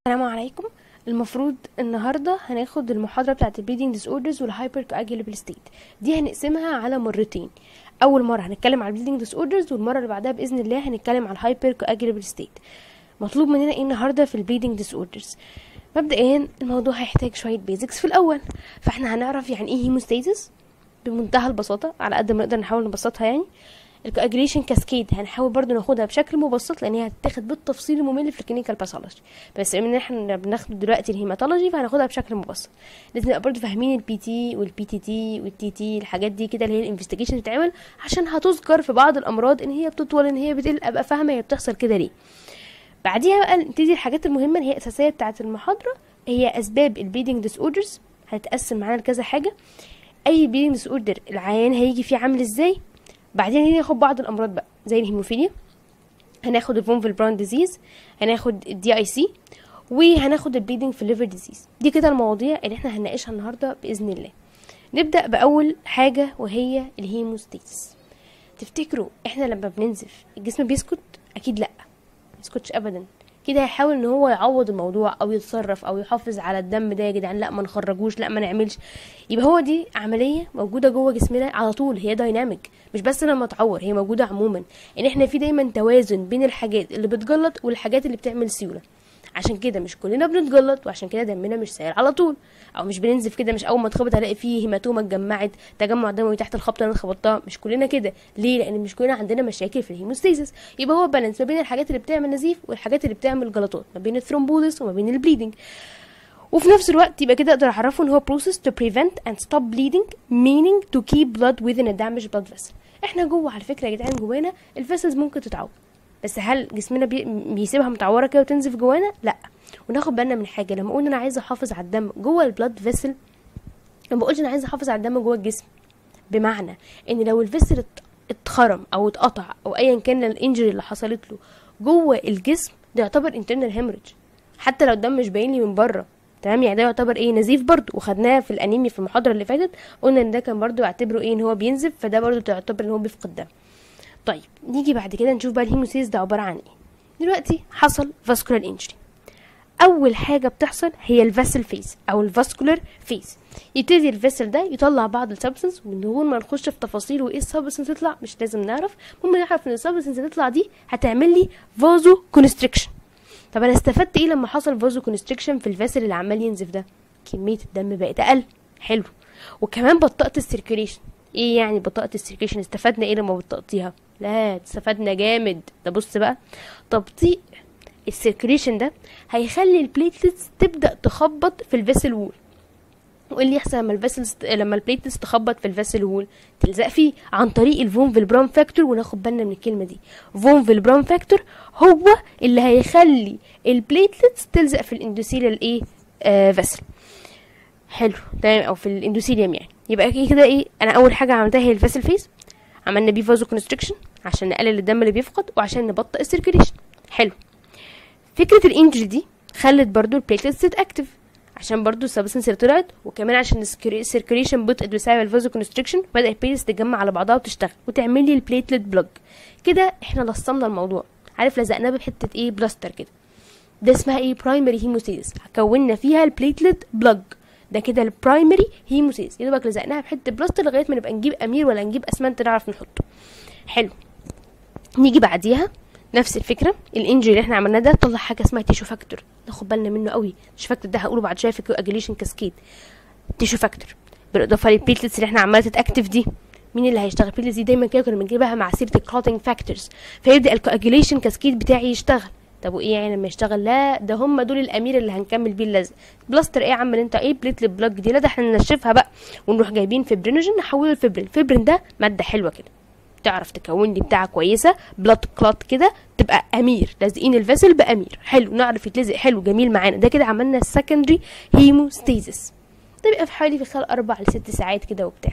السلام عليكم المفروض النهارده هناخد المحاضره بتاعه البليدنج ديس اوردرز والهايبر كواجولابل ستيت دي هنقسمها على مرتين اول مره هنتكلم على البليدنج ديس اوردرز والمره اللي بعدها باذن الله هنتكلم على الهايبر كواجولابل ستيت مطلوب مننا ايه النهارده في البليدنج ديس اوردرز مبدئيا الموضوع هيحتاج شويه بيزكس في الاول فاحنا هنعرف يعني ايه هيموستاسيس بمنتهى البساطه على قد ما نقدر نحاول نبسطها يعني الكواجريشن كاسكيد هنحاول برضو ناخدها بشكل مبسط لان هي هتتاخد بالتفصيل الممل في الكلينيكال باثولوجي بس بما ان احنا بناخد دلوقتي الهيماتولوجي فهناخدها بشكل مبسط لازم نبقى برضو فاهمين البي تي والبي تي تي والتي تي الحاجات دي كده اللي هي الانفستيجيشن بتتعمل عشان هتذكر في بعض الامراض ان هي بتطول ان هي بتقل ابقى فاهمه هي بتحصل كده ليه بعديها بقى نبتدي الحاجات المهمه اللي هي اساسيه بتاعه المحاضره هي اسباب البليدنج ديس اوردرز هتتقسم معانا لكذا حاجه اي بليدنج ديس اوردر العيان هيجي فيه عامل ازاي بعدين هناخد بعض الامراض بقى زي الهيموفيليا هناخد الفونفل براون ديزيز هناخد الدي اي سي وهناخد البليدنج في الليفر ديزيز دي كده المواضيع اللي احنا هنناقشها النهارده باذن الله نبدا باول حاجه وهي الهيموستاتس تفتكروا احنا لما بننزف الجسم بيسكت اكيد لا بيسكتش ابدا كده هيحاول ان هو يعوض الموضوع او يتصرف او يحافظ على الدم ده يا جدعان لا ما نخرجوش لا ما نعملش يبقى هو دي عمليه موجوده جوه جسمنا على طول هي دايناميك مش بس لما تعور هي موجوده عموما ان احنا في دايما توازن بين الحاجات اللي بتجلط والحاجات اللي بتعمل سيوله عشان كده مش كلنا بنتجلط وعشان كده دمنا مش سائل على طول او مش بننزف كده مش اول ما اتخبط الاقي فيه هيماتومه اتجمعت تجمع دموي تحت الخبطه اللي انا خبطتها مش كلنا كده ليه لان مش كلنا عندنا مشاكل في الهيموستاسيس يبقى هو بالانس ما بين الحاجات اللي بتعمل نزيف والحاجات اللي بتعمل جلطات ما بين الثرومبوزس وما بين البليدنج وفي نفس الوقت يبقى كده اقدر اعرفه ان هو process to prevent and stop bleeding meaning to keep blood within a damaged blood vessel احنا جوه على فكره يا جدعان جوانا الفيسلز ممكن تتعور بس هل جسمنا بي... بيسيبها متعوره كده وتنزف جوانا لا وناخد بالنا من حاجه لما اقول انا عايزه احافظ على الدم جوه البلاد فيسل ما بقولش انا عايزه احافظ على الدم جوه الجسم بمعنى ان لو الفيسل اتخرم او اتقطع او ايا كان الانجري اللي حصلت له جوه الجسم ده يعتبر internal hemorrhage حتى لو الدم مش باين لي من بره تمام يعني ده يعتبر ايه نزيف برضو وخدناه في الانيميا في المحاضره اللي فاتت قلنا ان ده كان برضو يعتبره ايه ان هو بينزف فده برضو تعتبر ان هو بيفقد دم طيب نيجي بعد كده نشوف بقى الهيموسيس ده عباره عن ايه دلوقتي حصل فاسكولار انجري اول حاجه بتحصل هي الفاسل فيس او الفاسكولار فيس يبتدي الفيسل ده يطلع بعض السبستنس ومن دون ما نخش في تفاصيل وايه السبستنس تطلع مش لازم نعرف المهم نعرف ان السبستنس اللي تطلع دي هتعمل لي فازو كونستريكشن طب انا استفدت ايه لما حصل فازو كونستريكشن في الفاسل اللي عمال ينزف ده كميه الدم بقت اقل حلو وكمان بطأت السيركيوليشن ايه يعني بطأت السيركيوليشن استفدنا ايه لما بطأتيها لا استفدنا جامد ده بص بقى تبطيء السيركيوليشن ده هيخلي البليتلتس تبدا تخبط في الفيسل وول وايه اللي يحصل لما الفيسلز لما البليتلتس تخبط في الفيسل وول تلزق فيه عن طريق الفون فيلبرام فاكتور وناخد بالنا من الكلمه دي فون فيلبرام فاكتور هو اللي هيخلي البليتلتس تلزق في الاندوثيليال ايه آه فيسل حلو تمام او في الاندوثيليوم يعني يبقى كده ايه انا اول حاجه عملتها هي الفيسل فيس عملنا بيه فازو كونستريكشن عشان نقلل الدم اللي بيفقد وعشان نبطئ السيركيليشن حلو فكره الانجري دي خلت برضو البليتلتس تتاكتف عشان برضو السبستنس اللي طلعت وكمان عشان السيركيليشن بطئت بسبب الفازو كونستريكشن بدا البليتلتس تتجمع على بعضها وتشتغل وتعمل لي البليتلت بلوج كده احنا لصمنا الموضوع عارف لزقناه بحته ايه بلاستر كده ده اسمها ايه برايمري هيموسيس كونا فيها البليتلت بلوج ده كده البرايمري هيموسيس يا دوبك لزقناها بحته بلاستر لغايه ما نبقى نجيب امير ولا نجيب اسمنت نعرف نحطه حلو نيجي بعديها نفس الفكره الانجري اللي احنا عملناه ده طلع حاجه اسمها تيشو فاكتور ناخد بالنا منه قوي تيشو فاكتور ده هقوله بعد شويه في اجليشن كاسكيد تيشو فاكتور بالاضافه للبليتلتس اللي احنا عماله تتاكتف دي مين اللي هيشتغل البليتلتس دي دايما كده كنا بنجيبها مع سيره الكلوتنج فاكتورز فيبدا الكواجيليشن كاسكيد بتاعي يشتغل طب وايه يعني لما يشتغل لا ده هم دول الامير اللي هنكمل بيه اللزق بلاستر ايه يا عم انت ايه بليتلت بلوك دي لا ده احنا ننشفها بقى ونروح جايبين فيبرينوجين نحوله لفيبرين الفيبرين ده ماده حلوه كده تعرف تكون لي بتاعه كويسه بلاد كلوت كده تبقى امير لازقين الفيسل بامير حلو نعرف يتلزق حلو جميل معانا ده كده عملنا السكندري هيموستاسيس ده بيبقى في حوالي في خلال اربع لست ساعات كده وبتاع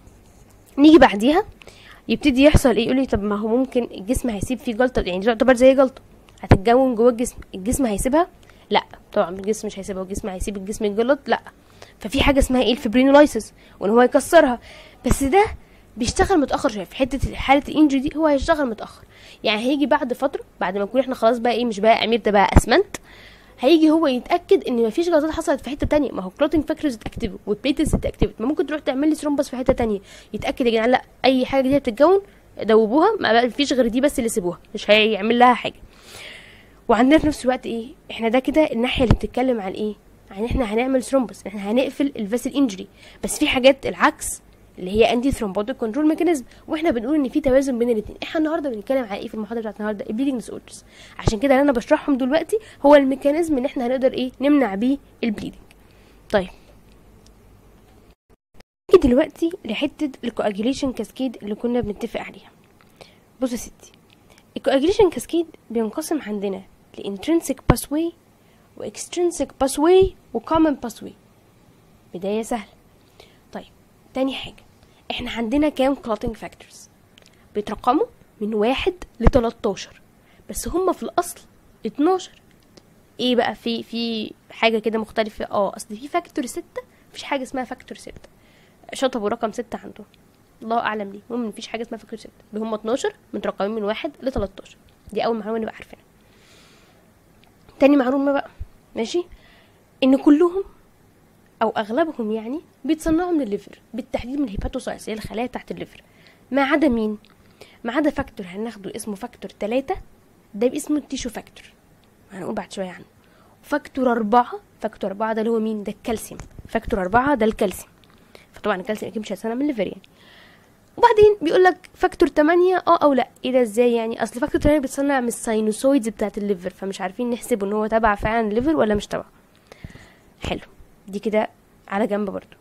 نيجي بعديها يبتدي يحصل ايه يقول لي طب ما هو ممكن الجسم هيسيب فيه جلطه يعني دي تعتبر زي جلطه هتتكون جوه الجسم الجسم هيسيبها لا طبعا الجسم مش هيسيبها والجسم هيسيب الجسم يتجلط لا ففي حاجه اسمها ايه الفبرينولايسيس وان هو يكسرها بس ده بيشتغل متاخر شويه في حته حاله الانجري دي هو هيشتغل متاخر يعني هيجي بعد فتره بعد ما نكون احنا خلاص بقى ايه مش بقى امير ده بقى اسمنت هيجي هو يتاكد ان مفيش جلطات حصلت في حته تانية ما هو كلوتنج فاكتورز اتاكتيفوا والبليتلز اتاكتيفت ما ممكن تروح تعمل لي ثرومبس في حته تانية يتاكد يا جدعان لا اي حاجه جديده بتتكون دوبوها ما فيش غير دي بس اللي سيبوها مش هيعمل لها حاجه وعندنا في نفس الوقت ايه احنا ده كده الناحيه اللي بتتكلم عن ايه عن احنا هنعمل ثرومبس احنا هنقفل الفاسل انجري بس في حاجات العكس اللي هي انتي ثرومبوتيك كنترول ميكانيزم واحنا بنقول ان في توازن بين الاثنين احنا النهارده بنتكلم على ايه في المحاضره بتاعت النهارده البليدنج ديس اوردرز عشان كده اللي انا بشرحهم دلوقتي هو الميكانيزم اللي احنا هنقدر ايه نمنع بيه البليدنج طيب نيجي دلوقتي لحته الكواجيليشن كاسكيد اللي كنا بنتفق عليها بص يا ستي الكواجيليشن كاسكيد بينقسم عندنا لانترنسك باثواي واكسترنسك باثواي وكومن باثواي بدايه سهله طيب تاني حاجه احنا عندنا كام كلوتنج فاكتورز بيترقموا من واحد لتلاتاشر بس هما في الاصل اتناشر ايه بقى في في حاجه كده مختلفه اه اصل في فاكتور ستة مفيش حاجه اسمها فاكتور ستة شطبوا رقم ستة عندهم الله اعلم ليه المهم مفيش حاجه اسمها فاكتور ستة اللي هما 12 مترقمين من واحد ل 13 دي اول معلومه نبقى عارفينها تاني معلومه بقى ماشي ان كلهم او اغلبهم يعني بيتصنعوا من الليفر بالتحديد من الهيباتوسايتس اللي هي الخلايا تحت الليفر ما عدا مين ما عدا فاكتور هناخده اسمه فاكتور تلاتة ده اسمه التيشو فاكتور هنقول بعد شويه عنه فاكتور أربعة فاكتور أربعة ده اللي هو مين ده الكالسيوم فاكتور أربعة ده الكالسيوم فطبعا الكالسيوم أكيد مش هيتصنع من الليفر يعني وبعدين بيقول لك فاكتور 8 اه او لا ايه ده ازاي يعني اصل فاكتور 8 بيتصنع من الساينوسويدز بتاعت الليفر فمش عارفين نحسبه ان هو تبع فعلا الليفر ولا مش تبع حلو دي كده على جنب برضو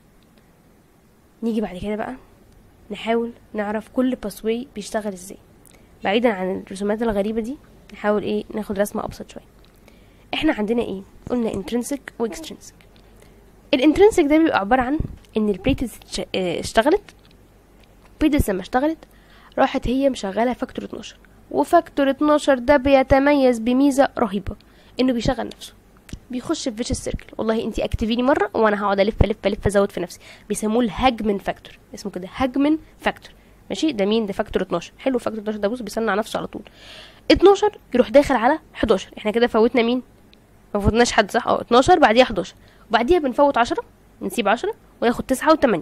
نيجي بعد كده بقى نحاول نعرف كل باسواي بيشتغل ازاي بعيدا عن الرسومات الغريبه دي نحاول ايه ناخد رسمه ابسط شويه احنا عندنا ايه قلنا انترنسك واكسترنسك الانترنسك ده بيبقى عباره عن ان البليتس اشتغلت البليتس لما اشتغلت راحت هي مشغله فاكتور 12 وفاكتور 12 ده بيتميز بميزه رهيبه انه بيشغل نفسه بيخش في فيشس سيركل والله انت اكتفيني مره وانا هقعد الف الف الف ازود في نفسي بيسموه الهجمن فاكتور اسمه كده هجمن فاكتور ماشي ده مين ده فاكتور 12 حلو فاكتور 12 ده بص بيصنع نفسه على طول 12 يروح داخل على 11 احنا كده فوتنا مين ما فوتناش حد صح اه 12 بعديها 11 وبعديها بنفوت 10 نسيب 10 وناخد 9 و8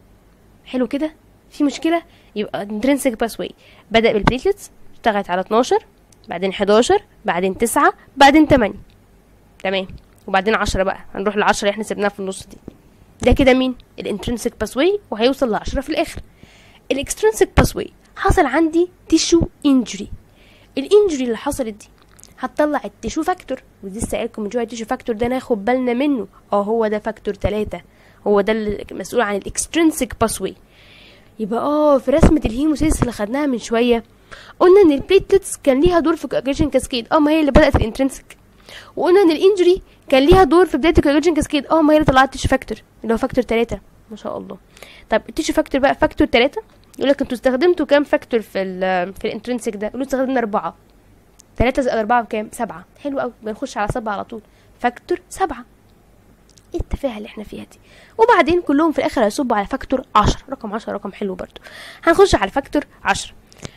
حلو كده في مشكله يبقى انترنسك باسواي بدا بالبليتلتس اشتغلت على 12 بعدين 11 بعدين 9 بعدين 8 تمام وبعدين 10 بقى هنروح ل 10 اللي احنا سيبناها في النص دي ده كده مين الانترنسك باسواي وهيوصل ل 10 في الاخر الاكسترنسك باسواي حصل عندي تيشو انجري الانجري اللي حصلت دي هتطلع التيشو فاكتور ودي سائلكم من شويه التيشو فاكتور ده ناخد بالنا منه اه هو ده فاكتور 3 هو ده المسؤول عن الاكسترنسك باسواي يبقى اه في رسمه الهيموسيس اللي خدناها من شويه قلنا ان البليتلتس كان ليها دور في الكواجيشن كاسكيد اه ما هي اللي بدات الانترنسك وقلنا ان الانجري كان ليها دور في بدايه الكواجيشن كاسكيد اه ما هي اللي طلعت التيشو فاكتور اللي هو فاكتور 3 ما شاء الله طب التيشو فاكتور بقى فاكتور 3 يقول لك انتوا استخدمتوا كام فاكتور في ال في الانترنسك ده يقولوا استخدمنا اربعه 3 زائد 4 بكام؟ 7 حلو قوي بنخش على 7 على طول فاكتور 7 ايه التفاهه اللي احنا فيها دي وبعدين كلهم في الاخر هيصبوا على فاكتور 10 رقم 10 رقم حلو برضو هنخش على فاكتور 10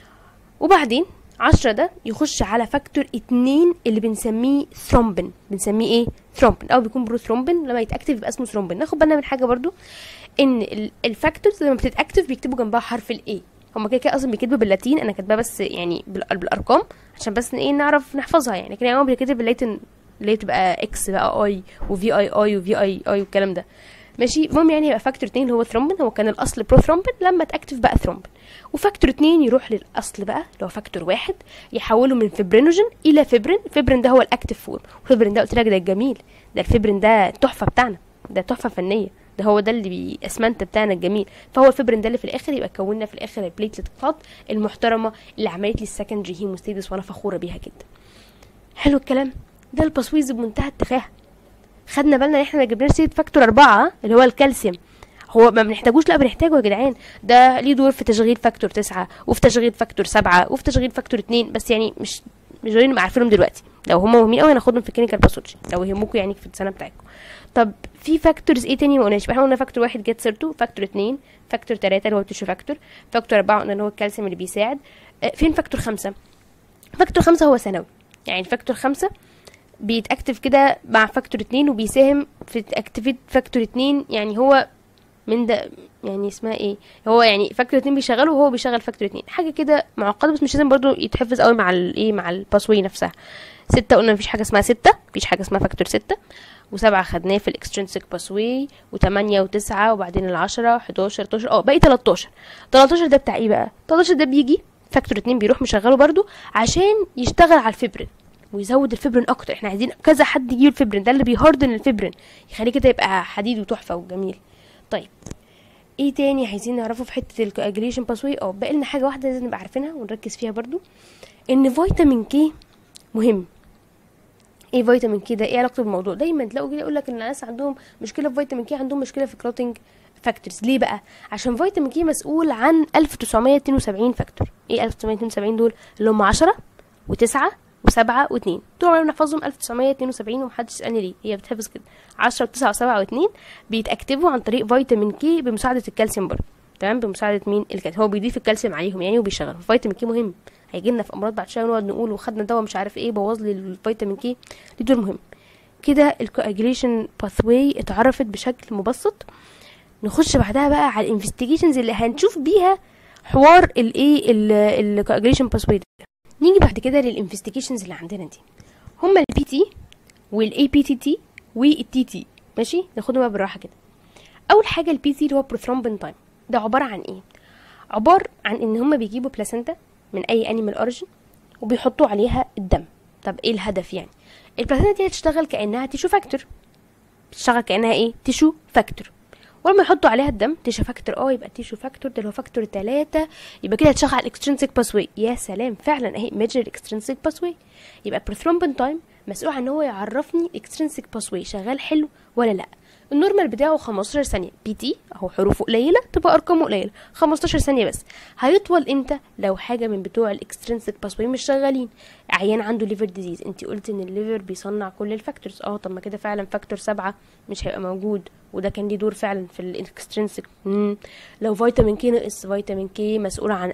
وبعدين 10 ده يخش على فاكتور 2 اللي بنسميه ثرومبين بنسميه ايه ثرومبين او بيكون برو ثرومبين لما يتاكتف يبقى اسمه ثرومبين ناخد بالنا من حاجه برضو ان الفاكتورز لما بتتاكتف بيكتبوا جنبها حرف الاي هما كده كده اصلا بيكتبوا باللاتين انا كاتباها بس يعني بالارقام عشان بس ايه نعرف نحفظها يعني لكن هو بيتكتب باللاتين اللي هي تبقى اكس بقى اي وفي اي اي وفي اي اي والكلام ده ماشي المهم يعني يبقى فاكتور 2 اللي هو ثرومبين هو كان الاصل برو ثرومبين لما اتاكتف بقى ثرومبين وفاكتور 2 يروح للاصل بقى اللي هو فاكتور واحد يحوله من فيبرينوجين الى فيبرين فيبرين ده هو الاكتف فورم والفيبرين ده قلت لك ده الجميل ده الفيبرين ده التحفه بتاعنا ده تحفه فنيه ده هو ده اللي بيسمنت بتاعنا الجميل فهو الفيبرين ده اللي في الاخر يبقى كوننا في الاخر البليتلت كلات المحترمه اللي عملت لي السكندري هيموستيدس وانا فخوره بيها جدا حلو الكلام ده الباسويز بمنتهى التفاهه خدنا بالنا ان احنا ما جبناش سيره فاكتور أربعة اللي هو الكالسيوم هو ما بنحتاجوش لا بنحتاجه يا جدعان ده ليه دور في تشغيل فاكتور تسعة وفي تشغيل فاكتور سبعة وفي تشغيل فاكتور اتنين بس يعني مش مش ضروري نبقى عارفينهم دلوقتي لو هم مهمين قوي هناخدهم في الكلينيكال باثولوجي لو يهمكم يعني في السنه بتاعتكم طب في فاكتورز ايه تاني ما قلناش احنا قلنا فاكتور واحد جت سيرته فاكتور اتنين فاكتور تلاتة اللي هو التيشو فاكتور فاكتور أربعة قلنا اللي هو الكالسيوم اللي بيساعد آه فين فاكتور خمسة فاكتور خمسة هو ثانوي يعني فاكتور خمسة بيتاكتف كده مع فاكتور اتنين وبيساهم في اكتيفيت فاكتور اتنين يعني هو من ده يعني اسمها ايه هو يعني فاكتور اتنين بيشغله وهو بيشغل فاكتور اتنين حاجه كده معقده بس مش لازم برضو يتحفظ قوي مع الايه مع الباسوي نفسها ستة قلنا مفيش حاجه اسمها ستة مفيش حاجه اسمها فاكتور ستة وسبعة خدناه في الاكسترنسك باسوي وتمانية وتسعة وبعدين العشرة حداشر تلاتاشر اه باقي تلاتاشر تلاتاشر ده بتاع ايه بقى تلاتاشر ده بيجي فاكتور اتنين بيروح مشغله برضو عشان يشتغل على الفبرين ويزود الفبرين اكتر احنا عايزين كذا حد يجيب الفبرين ده اللي بيهاردن الفبرين يخليه كده يبقى حديد وتحفه وجميل طيب ايه تاني عايزين نعرفه في حته الكواجريشن باسوي اه باقي لنا حاجه واحده لازم نبقى عارفينها ونركز فيها برضو ان فيتامين كي مهم ايه فيتامين كي ده ايه علاقته بالموضوع دايما تلاقوا كده يقول لك ان الناس عندهم مشكله في فيتامين كي عندهم مشكله في كلوتنج فاكتورز ليه بقى عشان فيتامين كي مسؤول عن 1972 فاكتور ايه 1972 دول اللي هم 10 و9 و7 و2 طول عمرنا بنحفظهم 1972 ومحدش يسالني ليه هي بتحفظ كده 10 و9 و7 و2 بيتاكتفوا عن طريق فيتامين كي بمساعده الكالسيوم برضه تمام بمساعده مين الكالسيوم هو بيضيف الكالسيوم عليهم يعني وبيشغل فيتامين كي مهم هيجي لنا في امراض بعد شويه نقعد نقول وخدنا دواء مش عارف ايه بوظ لي الفيتامين كي دي دور مهم كده الكواجريشن باثواي اتعرفت بشكل مبسط نخش بعدها بقى على الانفستيجيشنز اللي هنشوف بيها حوار الايه الكواجريشن باثواي ده نيجي بعد كده للانفستيجيشنز اللي عندنا دي هما البي تي والاي بي تي تي والتي تي ماشي ناخدهم بقى بالراحه كده اول حاجه البي تي اللي هو بروثرومبين تايم ده عباره عن ايه عباره عن ان هما بيجيبوا بلاسنتا من اي انيمال اوريجن وبيحطوا عليها الدم طب ايه الهدف يعني البلاسنتا دي هتشتغل كانها تيشو فاكتور بتشتغل كانها ايه تيشو فاكتور ولما يحطوا عليها الدم تيشو فاكتور اه يبقى تيشو فاكتور ده اللي هو فاكتور تلاتة يبقى كده هتشغل على الاكسترنسيك باسوي يا سلام فعلا اهي ميجر الاكسترنسيك باسوي يبقى البروثرومبين تايم مسؤول عن ان هو يعرفني الاكسترنسيك باسوي شغال حلو ولا لا النورمال بتاعه 15 ثانيه بي تي اهو حروفه قليله تبقى ارقامه قليله 15 ثانيه بس هيطول امتى لو حاجه من بتوع الاكسترنسيك باسوي مش شغالين عيان عنده ليفر ديزيز انت قلت ان الليفر بيصنع كل الفاكتورز اه طب ما كده فعلا فاكتور سبعة مش هيبقى موجود وده كان ليه دور فعلا في الاكسترنسيك لو فيتامين كي نقص فيتامين كي مسؤول عن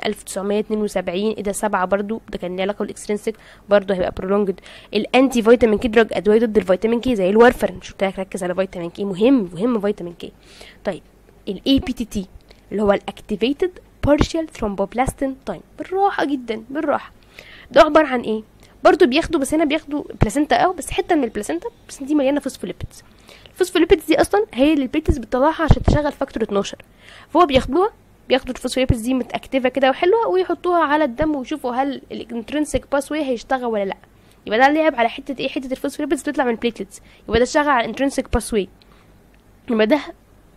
1972 ايه ده سبعة برضو ده كان ليه علاقه بالاكسترنسيك برضو هيبقى برولونجد الانتي فيتامين كي دراج ادويه ضد الفيتامين كي زي الوارفرين مش قلت لك ركز على فيتامين كي مهم مهم فيتامين كي طيب الاي بي تي تي اللي هو الاكتيفيتد بارشال ثرومبوبلاستين تايم بالراحه جدا بالراحه ده عباره عن ايه برضو بياخدوا بس هنا بياخدوا بلاسنتا اه بس حته من البلاسنتا بس دي مليانه فوسفوليبيدز الفوسفوليبيدز دي اصلا هي اللي البيتس بتطلعها عشان تشغل فاكتور 12 فهو بياخدوها بياخدوا الفوسفوليبيدز دي متاكتيفه كده وحلوه ويحطوها على الدم ويشوفوا هل الانترنسيك باسوي هيشتغل ولا لا يبقى ده لعب على حته ايه حته الفوسفوليبيدز بتطلع من البليتلتس يبقى ده شغال على الانترنسيك باسوي يبقى ده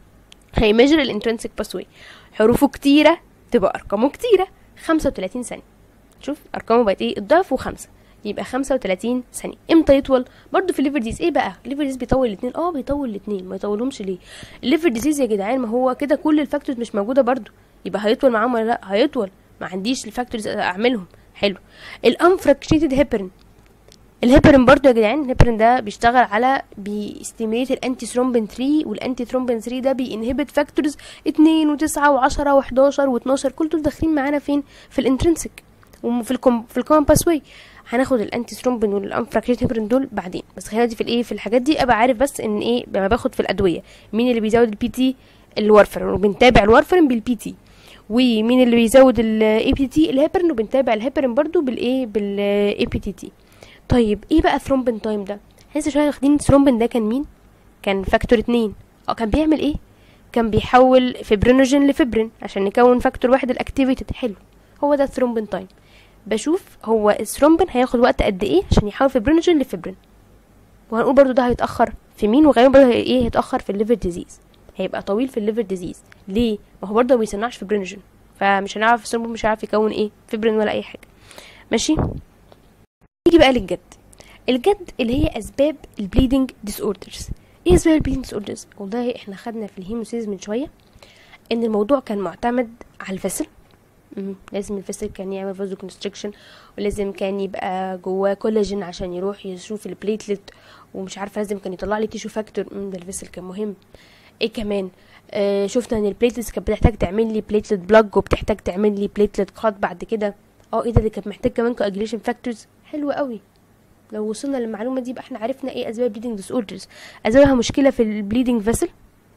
هيميجر الانترنسيك باسوي حروفه كتيره تبقى ارقامه كتيره 35 ثانيه شوف ارقامه بقت ايه الضعف وخمسة يبقى 35 ثانيه امتى يطول برضو في الليفر ديز ايه بقى الليفر ديز بيطول الاثنين اه بيطول الاثنين ما يطولهمش ليه الليفر ديزيز يا جدعان ما هو كده كل الفاكتورز مش موجوده برضو يبقى هيطول معاهم ولا لا هيطول ما عنديش الفاكتورز اعملهم حلو الانفراكشيتد هيبرين الهيبرين برضو يا جدعان الهيبرين ده بيشتغل على بيستيميليت الانتي ثرومبين 3 والانتي ثرومبين 3 ده بينهبت فاكتورز 2 و9 و10 و11 و12 كل دول داخلين معانا فين في الانترنسك وفي الكوم في الكومن باسوي هناخد الانتي ثرومبين والانفراكشيت هيبرين دول بعدين بس خلينا دي في الايه في الحاجات دي ابقى عارف بس ان ايه لما باخد في الادويه مين اللي بيزود البي تي الوارفرين وبنتابع الوارفرين بالبي تي ومين اللي بيزود الاي بي تي الهيبرين وبنتابع الهيبرين برضو بالايه بالاي بي تي تي طيب ايه بقى ثرومبين تايم ده لسه شويه واخدين ثرومبين ده كان مين كان فاكتور اتنين اه كان بيعمل ايه كان بيحول فيبرينوجين لفيبرين عشان نكون فاكتور واحد الاكتيفيتد حلو هو ده الثرومبين تايم بشوف هو الثرومبين هياخد وقت قد ايه عشان يحول فيبرينوجين لفيبرين وهنقول برضو ده هيتاخر في مين وغالبا برضو ايه هيتاخر في الليفر ديزيز هيبقى طويل في الليفر ديزيز ليه ما هو برضه ما بيصنعش فيبرينوجين فمش هنعرف الثرومبين مش هيعرف يكون ايه فيبرين ولا اي حاجه ماشي نيجي بقى للجد الجد اللي هي اسباب البليدنج ديس اوردرز ايه اسباب البليدنج ديس اوردرز والله احنا خدنا في الهيموسيز من شويه ان الموضوع كان معتمد على الفسل مم. لازم الفسل كان يعمل فازو كونستريكشن ولازم كان يبقى جواه كولاجين عشان يروح يشوف البليتلت ومش عارفه لازم كان يطلع لي تيشو فاكتور مم. ده الفسل كان مهم ايه كمان آه شفنا ان البليتلتس كانت بتحتاج تعمل لي بليتلت بلاج وبتحتاج تعمل لي بليتلت قات بعد كده اه ايه ده دي كانت محتاج كمان كواجيليشن فاكتورز حلو قوي لو وصلنا للمعلومه دي يبقى احنا عرفنا ايه اسباب البليدنج ديس اوردرز اسبابها مشكله في البليدنج فيسل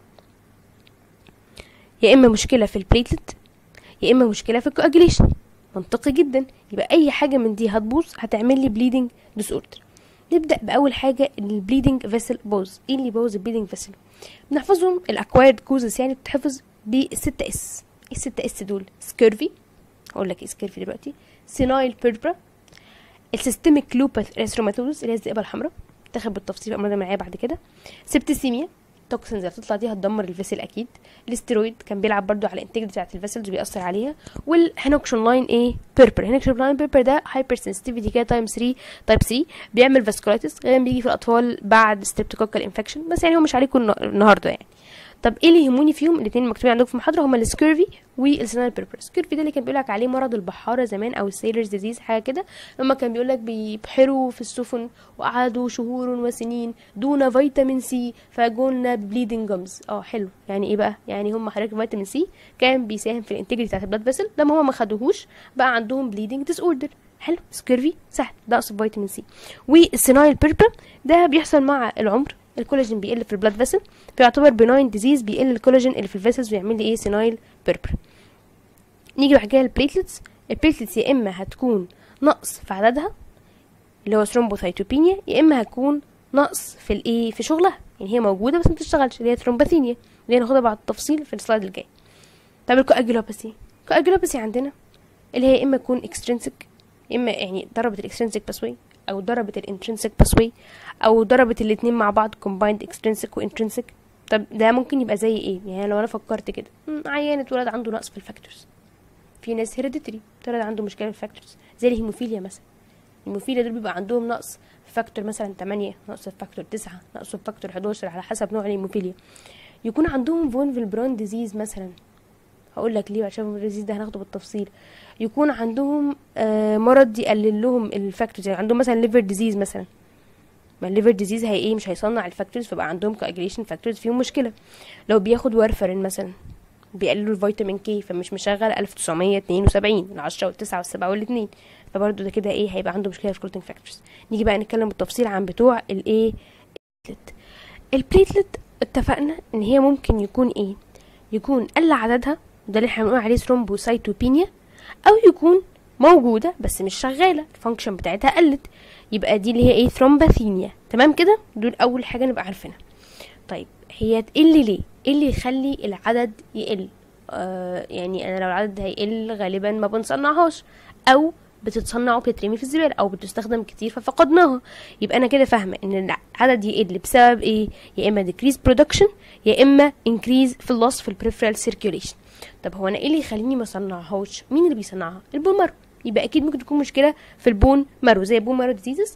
يا اما مشكله في البليتلت يا اما مشكله في الكواجيليشن منطقي جدا يبقى اي حاجه من دي هتبوظ هتعمل لي بليدنج ديس اوردر نبدا باول حاجه البليدنج فيسل بوظ ايه اللي بوظ البليدنج فيسل بنحفظهم الاكوايرد كوزز يعني بتتحفظ بالستة اس ايه الستة اس دول سكيرفي هقول لك ايه سكيرفي دلوقتي سينايل بيربرا السيستميك لوباث ريثروماتوزس اللي هي الذئبه الحمراء تاخد بالتفصيل امرنا معايا بعد كده سبتسيميا توكسنز اللي بتطلع دي هتدمر الفيسل اكيد الاسترويد كان بيلعب برضو على الانتجريتي بتاعت الفيسلز وبيأثر عليها والهينوكشن لاين ايه بيربر هينوكشن لاين بيربر ده هايبر سنسيتيفيتي كده تايم 3 تايب 3 بيعمل فاسكولايتس غالبا بيجي في الاطفال بعد ستريبتوكوكال انفكشن بس يعني هو مش عليكم النا- النهارده يعني طب ايه اللي يهموني فيهم الاثنين المكتوبين عندكم في المحاضره هما السكيرفي والسينال بيربر السكيرفي ده اللي كان بيقول لك عليه مرض البحاره زمان او السيلرز ديزيز حاجه كده لما كان بيقول لك بيبحروا في السفن وقعدوا شهور وسنين دون فيتامين سي فجولنا بليدنج جمز اه حلو يعني ايه بقى يعني هم حضرتك فيتامين سي كان بيساهم في الانتجريتي بتاعت البلاد فيسل لما هم ما خدوهوش بقى عندهم بليدنج ديس اوردر حلو سكيرفي سهل ده اقصد فيتامين سي والسينايل بيربر ده بيحصل مع العمر الكولاجين بيقل في البلاد فيسل فيعتبر بناين ديزيز بيقل الكولاجين اللي في الفيسلز ويعمل لي ايه سينايل بيربر نيجي بعد كده البليتلتس البليتلتس يا اما هتكون نقص في عددها اللي هو ثرومبوثايتوبينيا يا اما هتكون نقص في الايه في شغلها يعني هي موجوده بس ما بتشتغلش اللي هي ثرومبوثينيا اللي هناخدها بعد التفصيل في السلايد الجاي طب الكواجولوباثي الكواجولوباثي عندنا اللي هي اما تكون اكسترينسيك اما يعني ضربت الاكسترينسيك باسوي او ضربت الانترنسيك باسوي او ضربت الاتنين مع بعض combined extrinsic وانترنسيك طب ده ممكن يبقى زي ايه يعني لو انا فكرت كده مم، عيان اتولد عنده نقص في الفاكتورز في ناس هيريديتري اتولد عنده مشكله في الفاكتورز زي الهيموفيليا مثلا الهيموفيليا دول بيبقى عندهم نقص في فاكتور مثلا 8 نقص في فاكتور 9 نقص في فاكتور 11 على حسب نوع الهيموفيليا يكون عندهم فون فيلبرون ديزيز مثلا هقول لك ليه عشان الديزيز ده هناخده بالتفصيل يكون عندهم آه مرض يقلل لهم الفاكتورز يعني عندهم مثلا ليفر ديزيز مثلا ما الليفر ديزيز هي ايه مش هيصنع الفاكتورز فبقى عندهم كاجريشن فاكتورز فيهم مشكله لو بياخد وارفرين مثلا بيقللوا الفيتامين كي فمش مشغل 1972 العشرة والتسعة والسبعة والاتنين فبرضه ده كده ايه هيبقى عنده مشكله في الكلوتين فاكتورز نيجي بقى نتكلم بالتفصيل عن بتوع الايه البليتلت البليتلت اتفقنا ان هي ممكن يكون ايه يكون قل عددها ده اللي احنا بنقول عليه ثرومبوسايتوبينيا او يكون موجوده بس مش شغاله الفانكشن بتاعتها قلت يبقى دي اللي هي ايه ثرومباثينيا تمام كده دول اول حاجه نبقى عارفينها طيب هي تقل ليه ايه اللي يخلي العدد يقل آه يعني انا لو العدد هيقل غالبا ما بنصنعهاش او بتتصنع وبتترمي في الزباله او بتستخدم كتير ففقدناها يبقى انا كده فاهمه ان العدد يقل بسبب ايه يا اما decrease production يا اما increase في اللص في البريفرال circulation طب هو انا ايه اللي يخليني ما اصنعهاش مين اللي بيصنعها البون مارو يبقى اكيد ممكن تكون مشكله في البون مارو زي بون مارو ديزيزز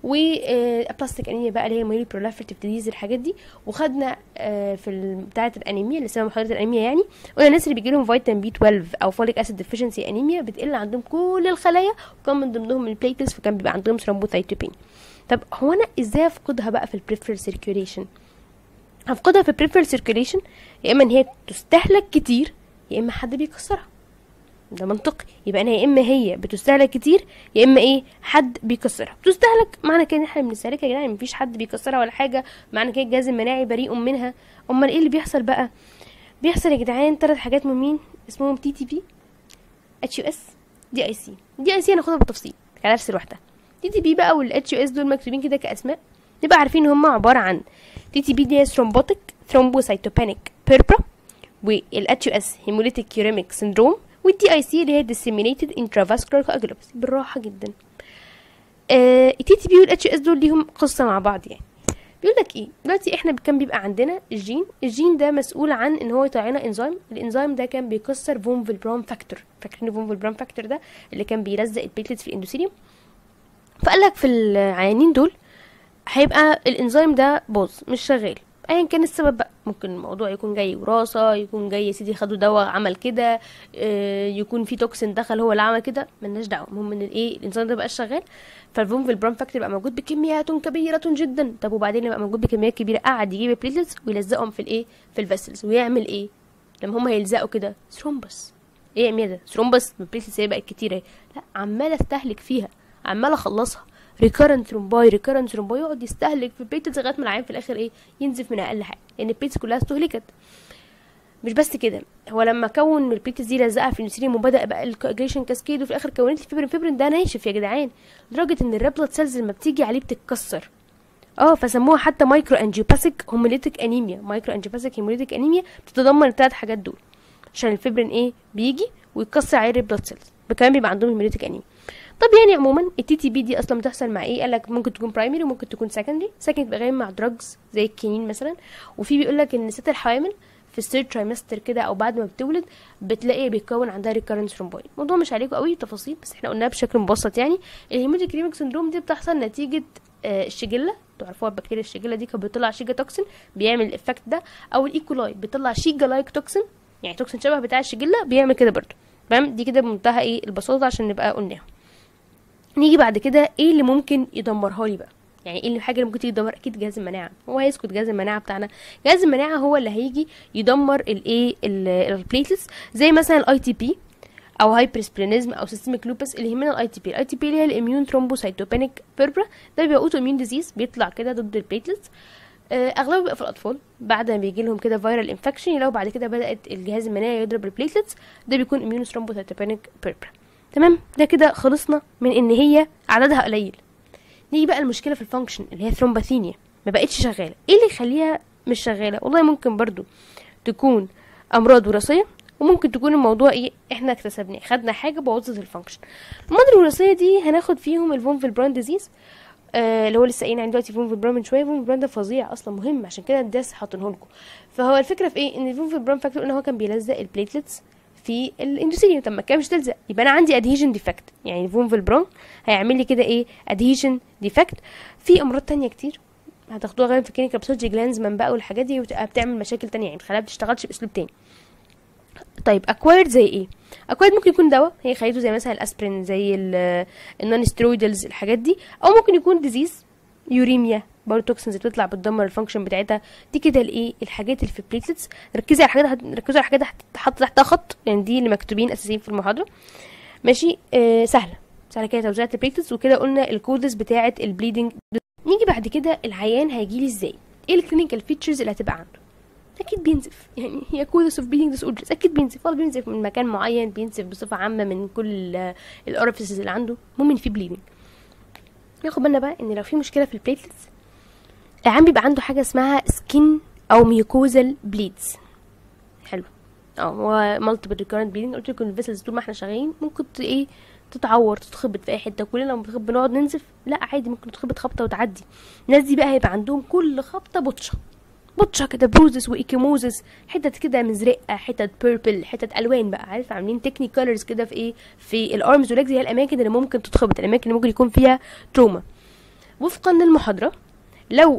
وبلاستيك انيميا بقى اللي هي مايلي برولافرتيف ديزيز الحاجات دي وخدنا آه، في ال- بتاعه الانيميا اللي اسمها محاضره الانيميا يعني قلنا الناس اللي بيجي لهم فيتامين بي 12 او فوليك اسيد ديفيشنسي انيميا بتقل عندهم كل الخلايا وكان من ضمنهم البليتلز فكان بيبقى عندهم ثرومبوثايتوبينيا طب هو انا ازاي افقدها بقى في البريفرال سيركيوليشن هفقدها في البريفرال سيركيوليشن يا اما ان هي تستهلك كتير يا اما حد بيكسرها ده منطقي يبقى انا يا اما هي بتستهلك كتير يا اما ايه حد بيكسرها بتستهلك معنى كده ان احنا بنستهلكها يا جدعان مفيش حد بيكسرها ولا حاجه معنى كده الجهاز المناعي بريء منها امال ايه اللي بيحصل بقى بيحصل يا جدعان ثلاث حاجات مهمين اسمهم تي تي بي اتش يو اس دي اي سي دي اي سي هناخدها بالتفصيل على نفس لوحدها تي تي بي بقى والاتش يو اس دول مكتوبين كده كاسماء نبقى عارفين ان هم عباره عن تي تي بي دي هي ثرومبوتيك ثرومبوسايتوبانيك بيربرا والاتش يو اس هيموليتيك يوريميك سيندروم والدي اي سي اللي هي disseminated intravascular coagulopathy بالراحه جدا التي تي بي والاتش اس دول ليهم قصه مع بعض يعني بيقول لك ايه دلوقتي احنا كان بيبقى عندنا الجين الجين ده مسؤول عن ان هو يطلع لنا انزيم الانزيم ده كان بيكسر فون فيلبرام فاكتور فاكرين فون فيلبرام فاكتور ده اللي كان بيلزق البليتلتس في الاندوثيليوم فقال لك في العيانين دول هيبقى الانزيم ده باظ مش شغال ايا كان السبب بقى ممكن الموضوع يكون جاي وراثه يكون جاي يا سيدي خدوا دواء عمل كده آه، يكون في توكسين دخل هو اللي عمل كده ملناش دعوه المهم ان الايه الانزيم ده مبقاش شغال فالفون فيلبرام فاكتور يبقى موجود بكميات كبيره جدا طب وبعدين يبقى موجود بكميات كبيره قعد يجيب البليتلتس ويلزقهم في الايه في الفيسلز ويعمل ايه لما هم هيلزقوا كده ثرومبس ايه يا ميا ده ثرومبس البليتلتس هي بقت كتيره لا عماله استهلك فيها عماله اخلصها ريكارنت ثرومباي ريكارنت ثرومباي يقعد يستهلك في البليتلز لغايه ما العيان في الاخر ايه ينزف من اقل حاجه لان البليتس كلها استهلكت مش بس كده هو لما كون البليتس دي لزقها في النسيريم وبدا بقى الكواجيشن كاسكيد وفي الاخر كونت لي فيبرين فيبرين ده ناشف يا جدعان لدرجه ان الريد بلاد سيلز لما بتيجي عليه بتتكسر اه فسموها حتى مايكرو انجيوباثيك هوموليتيك انيميا مايكرو انجيوباثيك هوموليتيك انيميا بتتضمن الثلاث حاجات دول عشان الفيبرين ايه بيجي ويكسر عليه الريد بلاد سيلز كمان بيبقى عندهم هوموليتيك انيميا طب يعني عموما التي تي بي دي اصلا بتحصل مع ايه قال لك ممكن تكون برايمري وممكن تكون سكندري سكندري بيبقى غالبا مع دراجز زي الكينين مثلا وفي بيقول لك ان الست الحوامل في الثيرد ترايمستر كده او بعد ما بتولد بتلاقي بيتكون عندها ريكارنت ثرومبوي الموضوع مش عليكم قوي تفاصيل بس احنا قلناها بشكل مبسط يعني الهيموتيك كريميك سندروم دي بتحصل نتيجه آه الشجله تعرفوها البكتيريا الشجله دي كانت بتطلع شيجا توكسين بيعمل الافكت ده او الايكولاي بيطلع شيجا لايك توكسين يعني توكسين شبه بتاع الشجله بيعمل كده برضه تمام دي كده بمنتهى ايه البساطه عشان نبقى قلناها نيجي بعد كده ايه اللي ممكن يدمرها لي بقى يعني ايه الحاجه اللي ممكن تيجي تدمر اكيد جهاز المناعه هو هيسكت جهاز المناعه بتاعنا جهاز المناعه هو اللي هيجي يدمر الايه البليتلتس زي مثلا الاي تي بي او هايبرسبلينيزم او سيستميك لوبس اللي يهمنا الاي تي بي الاي تي بي اللي هي الاميون ثرومبوسايتوبينيك بيربرا ده بيبقى اوتو اميون ديزيز بيطلع كده ضد البليتلتس اغلبه بيبقى في الاطفال بعد ما بيجي لهم كده فيرال انفكشن لو بعد كده بدات الجهاز المناعي يضرب البليتلتس ده بيكون اميون ثرومبوسايتوبينيك بيربرا تمام ده كده خلصنا من ان هي عددها قليل نيجي بقى المشكله في الفانكشن اللي هي ثرومباثينيا ما بقتش شغاله ايه اللي يخليها مش شغاله والله ممكن برضو تكون امراض وراثيه وممكن تكون الموضوع ايه احنا اكتسبناه خدنا حاجه بوظت الفانكشن الامراض الوراثيه دي هناخد فيهم الفونفل بران ديزيز آه اللي هو لسه قايلين عن دلوقتي فونفل بران من شويه فونفل بران ده فظيع اصلا مهم عشان كده الداس حاطينه لكم فهو الفكره في ايه ان الفونفل بران فاكتور ان هو كان بيلزق البليتلتس في الاندوثيليوم طب ما كان مش تلزق يبقى انا عندي ادهيجن ديفكت يعني الفونفل برون هيعمل لي كده ايه ادهيجن ديفكت في امراض تانية كتير هتاخدوها غالبا في كلينيكال بسولجي جلانزمان بقى والحاجات دي وتبقى بتعمل مشاكل تانية يعني بتخليها بتشتغلش باسلوب تاني طيب اكوايرد زي ايه اكوايرد ممكن يكون دواء هي خليته زي مثلا الاسبرين زي النون سترويدلز الحاجات دي او ممكن يكون ديزيز يوريميا برضه توكسنز بتطلع بتدمر الفانكشن بتاعتها دي كده الايه الحاجات اللي في البليتلتس ركزي على الحاجات ركزوا على الحاجات حط تحتها خط يعني دي اللي مكتوبين اساسيين في المحاضره ماشي آه سهله سهله كده توزيعة البليتلتس وكده قلنا الكودز بتاعه البليدنج نيجي بعد كده العيان هيجي لي ازاي ايه الكلينيكال فيتشرز اللي هتبقى عنده اكيد بينزف يعني هي كودس اوف بليدنج ديس اوردرز اكيد بينزف ولا بينزف من مكان معين بينزف بصفه عامه من كل الاورفيسز اللي عنده المهم ان في بليدنج ناخد بالنا بقى ان لو في مشكله في البليتلتس العيان بيبقى عنده حاجه اسمها سكين او ميوكوزال بليدز حلو اه هو مالتيبل ريكورنت بليدنج قلت لكم الفيسلز طول ما احنا شغالين ممكن ايه تتعور تتخبط في اي حته كلنا لما بنخبط بنقعد ننزف لا عادي ممكن تخبط خبطه وتعدي الناس دي بقى هيبقى عندهم كل خبطه بطشه بطشه كده بروزس وايكيموزس حتت كده مزرقه حتت بيربل حتت الوان بقى عارف عاملين تكنيك كولرز كده في ايه في الارمز والليجز هي الاماكن اللي ممكن تتخبط الاماكن اللي ممكن يكون فيها تروما وفقا للمحاضره لو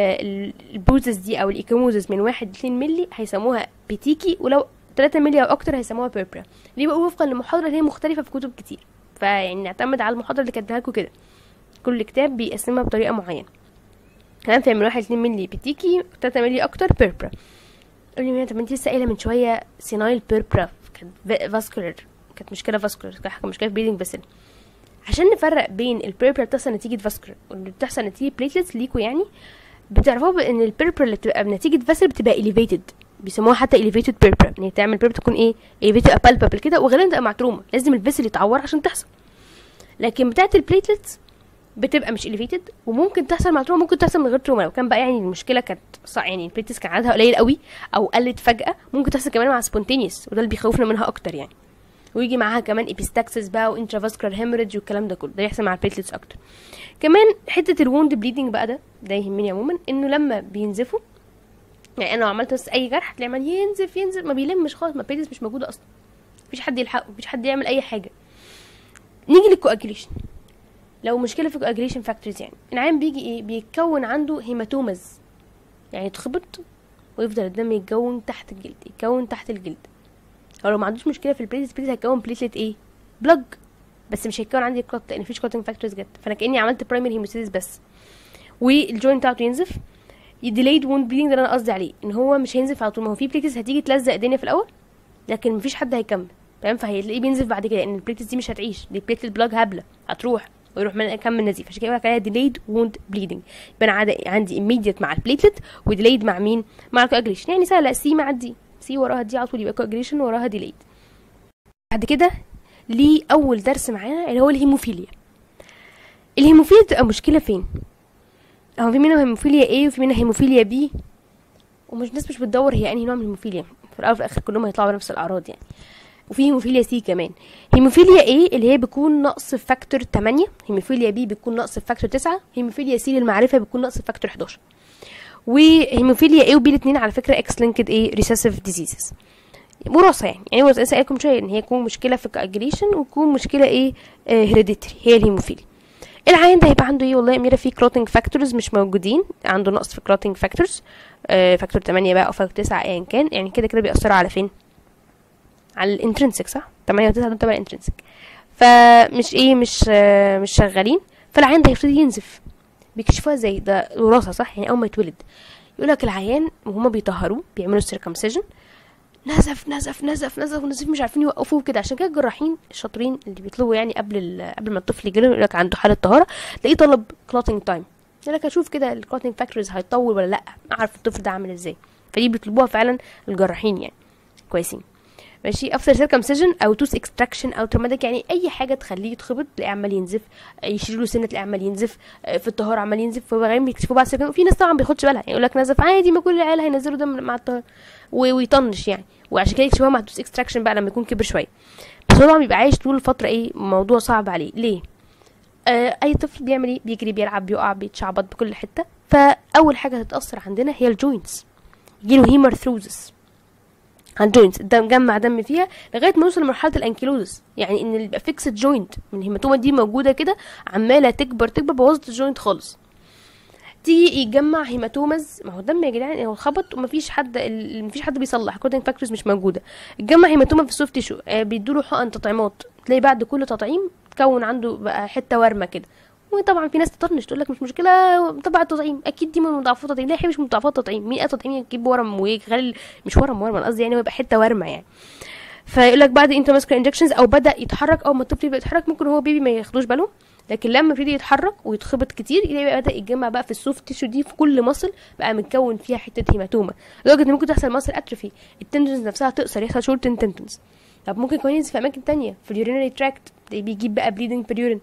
البروزس دي او الايكيموزس من واحد اتنين ملي هيسموها بيتيكي ولو 3 ملي او اكتر هيسموها بيربرا ليه بقى وفقا للمحاضره اللي هي مختلفه في كتب كتير فيعني نعتمد على المحاضره اللي كاتبها لكم كده كل كتاب بيقسمها بطريقه معينه تمام فمن واحد اتنين ملي بيتيكي 3 ملي اكتر بيربرا قولي لي طب انت لسه قايله من شويه سينايل بيربرا كانت فاسكولار كانت مشكله فاسكولار كانت مشكله في بيدنج بس عشان نفرق بين البيربرا بتحصل نتيجه فاسكولار واللي بتحصل نتيجه بليتلتس ليكوا يعني بتعرفوا بان البيربرا اللي بتبقى بنتيجه فاسل بتبقى elevated بيسموها حتى elevated بيربرا ان هي تعمل بيربرا تكون ايه elevated palpable كده وغالبا تبقى معترومه لازم الفيسل يتعور عشان تحصل لكن بتاعه البليتلتس بتبقى مش elevated وممكن تحصل مع تروما ممكن تحصل من غير تروما لو كان بقى يعني المشكله كانت صح يعني البليتلتس كان عددها قليل قوي او قلت فجاه ممكن تحصل كمان مع سبونتينيوس وده اللي بيخوفنا منها اكتر يعني ويجي معاها كمان ابيستاكسس بقى وانترافاسكولار هيموريدج والكلام ده كله ده يحصل مع البليتلتس اكتر كمان حته الووند بليدنج بقى ده ده يهمني عموما انه لما بينزفوا يعني انا لو عملت بس اي جرح هتلاقي عمال ينزف ينزف ما بيلمش خالص ما البليتلتس مش موجوده اصلا مفيش حد يلحقه مفيش حد يعمل اي حاجه نيجي للكواجريشن لو مشكله في الكواجريشن فاكتورز يعني العيان بيجي ايه بيتكون عنده هيماتومز يعني يتخبط ويفضل الدم يتكون تحت الجلد يتكون تحت الجلد هو لو ما عندوش مشكله في البليتلت البليتلت هيكون بليتلت ايه بلج بس مش هيكون عندي كلوت لان مفيش كلوتنج فاكتورز جت فانا كاني عملت برايمري هيموسيس بس والجوينت بتاعته ينزف يديلايد ووند بليدنج ده اللي انا قصدي عليه ان هو مش هينزف على طول ما هو في بليتلز هتيجي تلزق الدنيا في الاول لكن مفيش حد هيكمل تمام فهتلاقيه بينزف بعد كده ان البليتلز دي مش هتعيش دي بليتلت بلاج هبله هتروح ويروح من كمل نزيف عشان كده يقول لك عليها delayed wound bleeding يبقى انا عاد- عندي immediate مع البليتلت وديليد مع مين مع الكواجريشن يعني سهله سي مع الدي سي وراها دي على طول يبقى كواجريشن وراها ديليد بعد كده ليه اول درس معانا اللي هو الهيموفيليا الهيموفيليا بتبقى مشكله فين هو في منها هيموفيليا A وفي منها هيموفيليا B ومش الناس مش بتدور هي انهي نوع من الهيموفيليا في الاول وفي الاخر كلهم هيطلعوا بنفس الاعراض يعني وفي هيموفيليا سي كمان هيموفيليا A اللي هي بيكون نقص في فاكتور 8 هيموفيليا B بيكون نقص في فاكتور 9 هيموفيليا سي للمعرفه بيكون نقص في فاكتور 11 وهيموفيليا A و B الاثنين على فكره اكس لينكد ايه ريسيسيف ديزيزز وراثه يعني يعني هو لسه قايلكم شويه ان هي تكون مشكله في الكواجريشن وتكون مشكله ايه هيريديتري هي الهيموفيليا العيان ده هيبقى عنده ايه والله يا اميره في كلوتنج فاكتورز مش موجودين عنده نقص في كلوتنج فاكتورز فاكتور 8 بقى او فاكتور 9 ايا كان يعني كده كده بيأثروا على فين على الانترنسك صح 8 و 9 دول تبع الانترنسك فمش ايه مش آه، مش شغالين فالعيان ده هيبتدي ينزف بيكشفوها ازاي ده وراثه صح يعني اول ما يتولد يقول لك العيان وهما بيطهروه بيعملوا السيركمسيجن نزف نزف نزف نزف ونزف مش عارفين يوقفوه كده عشان كده الجراحين الشاطرين اللي بيطلبوا يعني قبل ال- قبل ما الطفل يجي يقول لك عنده حاله طهاره تلاقيه طلب كلوتنج تايم يقول لك اشوف كده الكلوتنج فاكتورز هيطول ولا لا اعرف الطفل ده عامل ازاي فدي بيطلبوها فعلا الجراحين يعني كويسين ماشي افتر سيركمسيجن او توس اكستراكشن او تروماتيك يعني اي حاجه تخليه يتخبط تلاقيه عمال ينزف يشيلوا له سنه تلاقيه عمال ينزف آه، في الطهاره عمال ينزف فبعدين بيكتشفوا بعد السيركم في ناس طبعا ما بياخدش بالها يعني يقول لك نزف عادي ما كل العيال هينزلوا دم مع الطهاره و- ويطنش يعني وعشان كده يكتشفوها مع توس اكستراكشن بقى لما يكون كبر شويه بس هو طبعا بيبقى عايش طول الفتره ايه موضوع صعب عليه ليه آه اي طفل بيعمل ايه بيجري بيلعب بيقع بيتشعبط بكل حته فاول حاجه هتتاثر عندنا هي الجوينتس يجيله هيمرثروزس على الجوينتس الدم جمع دم فيها لغايه ما يوصل لمرحله الانكيلوزس يعني ان اللي يبقى فيكسد جوينت من الهيماتوما دي موجوده كده عماله تكبر تكبر بوظت الجوينت خالص تيجي يتجمع هيماتومز ما هو الدم يا جدعان هو خبط ومفيش حد ال- مفيش حد بيصلح كودنج فاكتورز مش موجوده اتجمع هيماتوما في السوفت تيشو آه بيدوا له حقن تطعيمات تلاقي بعد كل تطعيم تكون عنده بقى حته ورمه كده وطبعا في ناس تطنش تقول لك مش مشكله تبع التطعيم اكيد دي من مضاعفات التطعيم لا هي مش من مضاعفات التطعيم مين قال تطعيم يجيب ورم ويخلي مش ورم ورم انا قصدي يعني هو يبقى حته ورمه يعني فيقول لك بعد انترماسكولار انجكشنز او بدا يتحرك او ما الطفل يبدا يتحرك ممكن هو بيبي ما ياخدوش بالهم لكن لما يبتدي يتحرك ويتخبط كتير يلاقي بقى بدا يتجمع بقى في السوفت تيشو دي في كل مصل بقى متكون فيها حته هيماتوما لدرجه ان ممكن تحصل مصل اتروفي التندنز نفسها تقصر يحصل شورت تندنز طب ممكن كمان ينزل في اماكن تانية في اليورينري تراكت بيجيب بقى بليدنج باليورين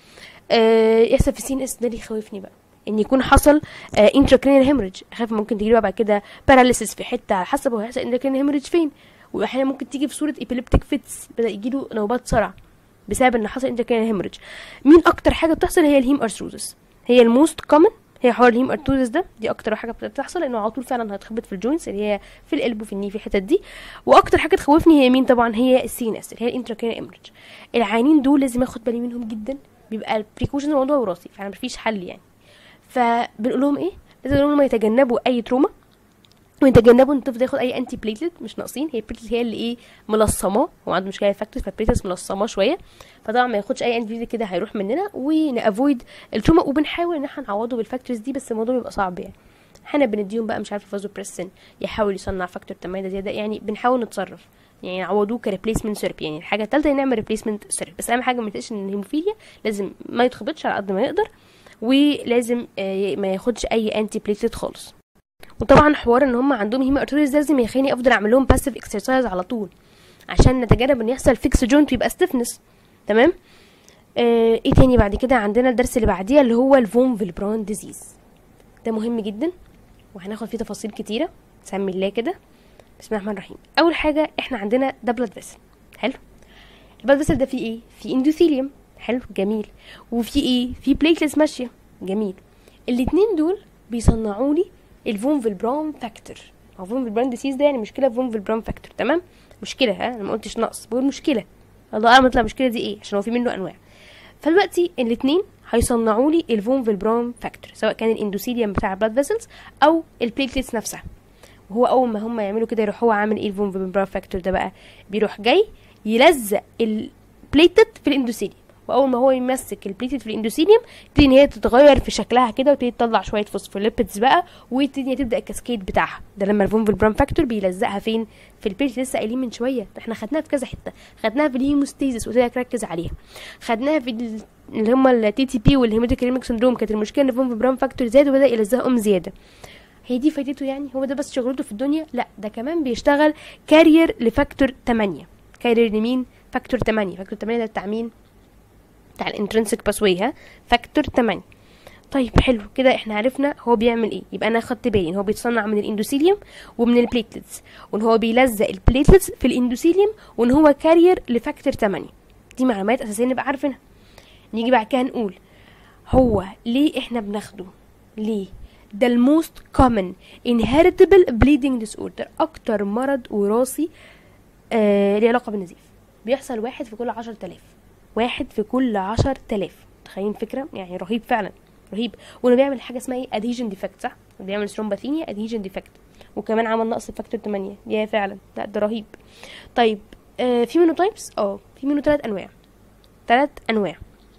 آه يحصل في السين اس ده اللي يخوفني بقى ان يكون حصل آه انتراكرينال هيموريدج اخاف ممكن تجيله بعد كده باراليسيس في حته على حسب هو هيحصل انتراكرينال هيموريدج فين واحيانا ممكن تيجي في صوره ايبيليبتيك فيتس بدا يجيله نوبات صرع بسبب ان حصل انتراكرينال هيموريدج مين اكتر حاجه بتحصل هي الهيم ارثروزس هي الموست كومن هي حوار الهيم ارثروزس ده دي اكتر حاجه بتحصل لانه على طول فعلا هيتخبط في الجوينتس اللي هي في القلب وفي الني في الحتت دي واكتر حاجه تخوفني هي مين طبعا هي السي ان اس اللي هي الانتراكرينال هيموريدج العيانين دول لازم اخد بالي منهم جدا بيبقى البريكوشن الموضوع وراثي فعلا مفيش حل يعني فبنقول لهم ايه لازم نقول لهم يتجنبوا اي تروما ويتجنبوا ان الطفل ياخد اي انتي بليتلت مش ناقصين هي البليتلت هي اللي ايه ملصماه هو عنده مشكله فاكتورز فالبليتلت ملصماه شويه فطبعا ما ياخدش اي انتي بليتلت كده هيروح مننا ونافويد التروما وبنحاول ان احنا نعوضه بالفاكتورز دي بس الموضوع بيبقى صعب يعني احنا بنديهم بقى مش عارفه فازو بريسن يحاول يصنع فاكتور 8 زياده يعني بنحاول نتصرف يعني نعوضوه كريبليسمنت سيرب يعني الحاجه الثالثه نعمل ريبليسمنت سيرب بس اهم حاجه ما تنساش ان الهيموفيليا لازم ما يتخبطش على قد ما يقدر ولازم آه، ما ياخدش اي انتي بليتلت خالص وطبعا حوار ان هم عندهم هيمو ارتوريز لازم يخليني افضل اعمل لهم باسيف اكسرسايز على طول عشان نتجنب ان يحصل فيكس جوينت ويبقى ستيفنس تمام آه ايه تاني بعد كده عندنا الدرس اللي بعديه اللي هو الفون فيلبران ديزيز ده مهم جدا وهناخد فيه تفاصيل كتيره سمي الله كده بسم الله الرحمن الرحيم اول حاجه احنا عندنا ده بلاد فيسل حلو البلاد فيسل ده فيه ايه فيه اندوثيليوم حلو جميل وفي ايه في بليتلز ماشيه جميل الاتنين دول بيصنعوا لي الفون فيلبران فاكتور هو فون فيلبران ديسيز ده يعني مشكله في فون فيلبران فاكتور تمام مشكله ها انا ما قلتش نقص بقول مشكله الله اعلم تطلع المشكله دي ايه عشان هو في منه انواع فدلوقتي الاتنين هيصنعوا لي الفون فيلبران فاكتور سواء كان الاندوثيليوم بتاع البلاد فيسلز او البليتلتس نفسها وهو اول ما هم يعملوا كده يروح هو عامل ايه الفون فيلبران فاكتور ده بقى بيروح جاي يلزق البليتلت في الاندوثيليوم واول ما هو يمسك البليتد في الاندوثيليوم تبتدي ان هي تتغير في شكلها كده وتبتدي تطلع شويه فوسفوليبيدز بقى وتبتدي تبدا الكاسكيد بتاعها ده لما الفون برام فاكتور بيلزقها فين في البليت لسه قايلين من شويه احنا خدناها في كذا حته خدناها في الهيموستيزس قلت لك ركز عليها خدناها في ال- اللي هم التي تي بي والهيماتوكريميك سندروم كانت المشكله ان الفون برام فاكتور زاد وبدا يلزقهم زياده هي دي فايدته يعني هو ده بس شغلته في الدنيا لا ده كمان بيشتغل كارير لفاكتور 8 كارير لمين فاكتور 8 فاكتور 8 ده بتاع مين بتاع الانترنسك باسوي ها فاكتور 8 طيب حلو كده احنا عرفنا هو بيعمل ايه يبقى انا خدت بالي ان هو بيتصنع من الاندوثيليوم ومن البليتلتس وان هو بيلزق البليتلتس في الاندوثيليوم وان هو كارير لفاكتور 8 دي معلومات اساسيه نبقى عارفينها نيجي بعد كده نقول هو ليه احنا بناخده ليه ده الموست كومن inheritable bleeding disorder اكتر مرض وراثي آه ليه علاقه بالنزيف بيحصل واحد في كل عشر تلاف واحد في كل عشر تلاف تخيلين فكره يعني رهيب فعلا رهيب وانه بيعمل حاجه اسمها ايه ادهيجن ديفكت صح بيعمل ثرومباثينيا ادهيجن ديفكت وكمان عمل نقص في فاكتور 8 يا فعلا لا ده رهيب طيب آه في منه تايبس اه في منه ثلاث انواع ثلاث انواع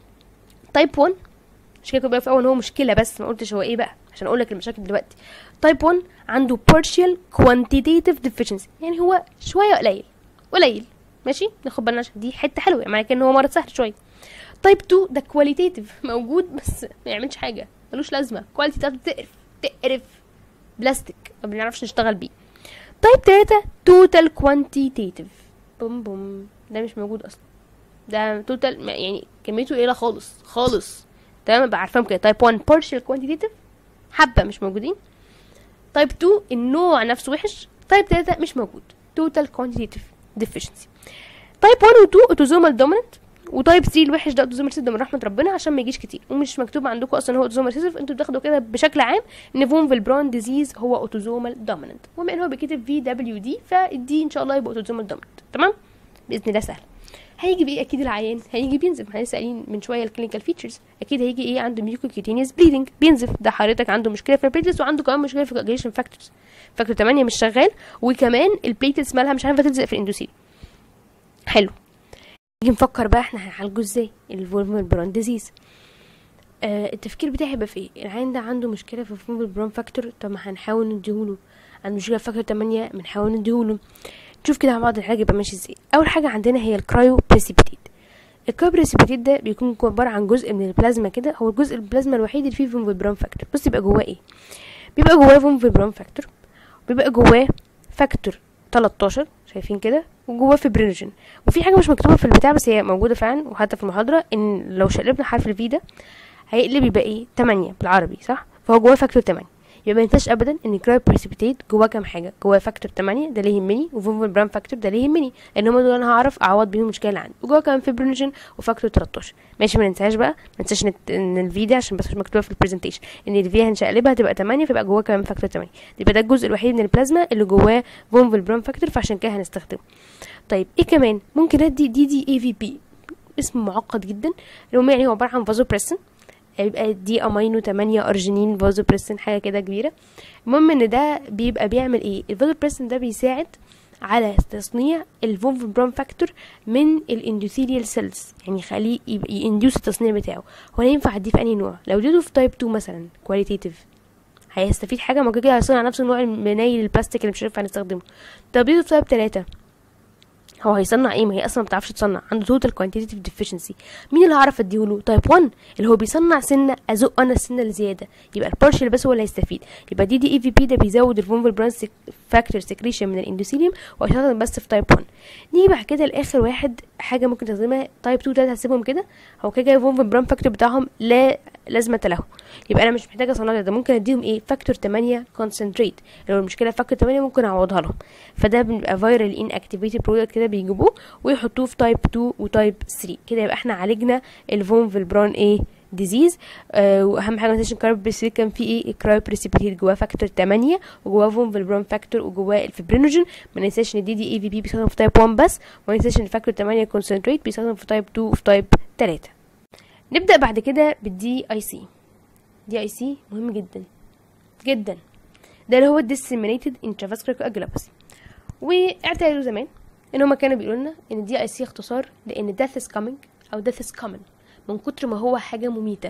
تايب 1 مش كده بقى في اول هو مشكله بس ما قلتش هو ايه بقى عشان اقول لك المشاكل دلوقتي تايب 1 عنده partial quantitative deficiency يعني هو شويه قليل قليل ماشي ناخد بالنا عشان دي حته حلوه يعني معنى كده ان هو مرض سهل شويه تايب 2 ده كواليتيتيف موجود بس ما يعملش حاجه ملوش لازمه كواليتي بتاعته تقرف تقرف بلاستيك ما بنعرفش نشتغل بيه تايب 3 توتال كوانتيتيف بوم بوم ده مش موجود اصلا ده توتال يعني كميته قليله خالص خالص تمام بقى عارفاهم كده تايب 1 partial quantitative حبه مش موجودين تايب 2 النوع نفسه وحش تايب 3 مش موجود total quantitative deficiency تايب 1 و 2 اوتوزومال دوميننت وتايب 3 الوحش ده اوتوزومال ريسيسيف ده من رحمه ربنا عشان ما يجيش كتير ومش مكتوب عندكم اصلا هو اوتوزومال ريسيسيف انتوا بتاخدوا كده بشكل عام ان فون فيلبرون ديزيز هو اوتوزومال دوميننت وبما ان هو بيكتب في دبليو دي فالدي ان شاء الله يبقى اوتوزومال دوميننت تمام باذن الله سهل هيجي بايه اكيد العيان هيجي بينزف احنا لسه قايلين من شويه الكلينيكال فيتشرز اكيد هيجي ايه عنده ميوكوكيتينيوس بليدنج بينزف ده حضرتك عنده مشكله في البليتلز وعنده كمان مشكله في الاجريشن فاكتورز فاكتور 8 مش شغال وكمان البليتلز مالها مش عارفه تلزق في الاندوسيل حلو نيجي نفكر بقى احنا هنعالجه ازاي الفولفول برون ديزيز آه التفكير بتاعي هيبقى في ايه العيان ده عنده مشكله في الفولفول برون فاكتور طب ما هنحاول نديهوله عنده مشكله في فاكتور 8 بنحاول نديهوله نشوف كده مع بعض العلاج يبقى ماشي ازاي اول حاجه عندنا هي الكرايو بريسيبيتيت الكرايو بريسيبيتيت ده بيكون عباره عن جزء من البلازما كده هو الجزء البلازما الوحيد اللي فيه فونفيبرام فاكتور بص يبقى جواه ايه بيبقى جواه فونفيبرام فاكتور بيبقى جواه فاكتور 13 شايفين كده وجواه فيبرينوجين وفي حاجه مش مكتوبه في البتاع بس هي موجوده فعلا وحتى في المحاضره ان لو شقلبنا حرف الفي ده هيقلب يبقى ايه 8 بالعربي صح فهو جواه فاكتور 8 يبقى ما ننساش ابدا ان كرايو بريسيبيتيت جواه كام حاجه جواه فاكتور 8 ده اللي يهمني وفونفول برام فاكتور ده اللي يهمني لان هم دول انا هعرف اعوض بيهم المشكله اللي عندي وجواه كمان فيبرينوجين وفاكتور 13 ماشي ما ننساش بقى ما ننساش ان ان الفي دي عشان بس مش مكتوبه في البرزنتيشن ان الفي هنشقلبها تبقى 8 فيبقى جواه كمان فاكتور 8 يبقى ده الجزء الوحيد من البلازما اللي جواه فونفول برام فاكتور فعشان كده هنستخدمه طيب ايه كمان ممكن ادي دي دي اي في بي اسم معقد جدا اللي هو يعني هو عباره عن فازوبريسن يبقى دي امينو 8 ارجينين فازوبريسن حاجه كده كبيره المهم ان ده بيبقى بيعمل ايه الفازوبريسن ده بيساعد على تصنيع الفونفبرام فاكتور من الاندوثيليال سيلز يعني يخليه يندوس التصنيع بتاعه هو ينفع اديه في انهي نوع لو اديته في تايب 2 مثلا كواليتيف هيستفيد حاجه ما كده هيصنع نفس النوع المنيل البلاستيك اللي مش هينفع نستخدمه طب اديته في تايب 3 هو هيصنع ايه ما هي اصلا ما بتعرفش تصنع عنده توتال كوانتيتيف ديفيشنسي مين اللي هعرف اديهوله تايب 1 اللي هو بيصنع سنه ازق انا السنه الزياده يبقى البارشل بس هو اللي هيستفيد يبقى دي دي اي في بي ده بيزود الفونفل برانس فاكتور سكريشن من الاندوثيليوم وهيشتغل بس في تايب 1 نيجي بعد كده لاخر واحد حاجه ممكن تستخدمها تايب 2 ده هسيبهم كده هو كده كده الفونفل بران فاكتور بتاعهم لا لازمه له يبقى انا مش محتاجه اصنع ده ممكن اديهم ايه فاكتور 8 كونسنتريت لو المشكله فاكتور 8 ممكن اعوضها لهم فده بيبقى فايرال ان اكتيفيتي برودكت كده بيجيبوه ويحطوه في تايب 2 وتايب 3 كده يبقى احنا عالجنا الفون فيلبرون ايه ديزيز آه واهم حاجه ما تنساش الكرايب بريسيبيت كان فيه ايه الكرايب بريسيبيت جواه فاكتور 8 وجواه فون فيلبرون فاكتور وجواه الفيبرينوجين ما ننساش ان دي دي اي في بي بيستخدم في تايب 1 بس وما ننساش ان فاكتور 8 كونسنتريت بيستخدم في تايب 2 وفي تايب 3 نبدا بعد كده بالدي اي سي دي اي سي مهم جدا جدا ده اللي هو disseminated intravascular coagulopathy واعتادوا زمان ان هما كانوا بيقولوا لنا ان دي اي سي اختصار لان death is coming او death is common من كتر ما هو حاجه مميته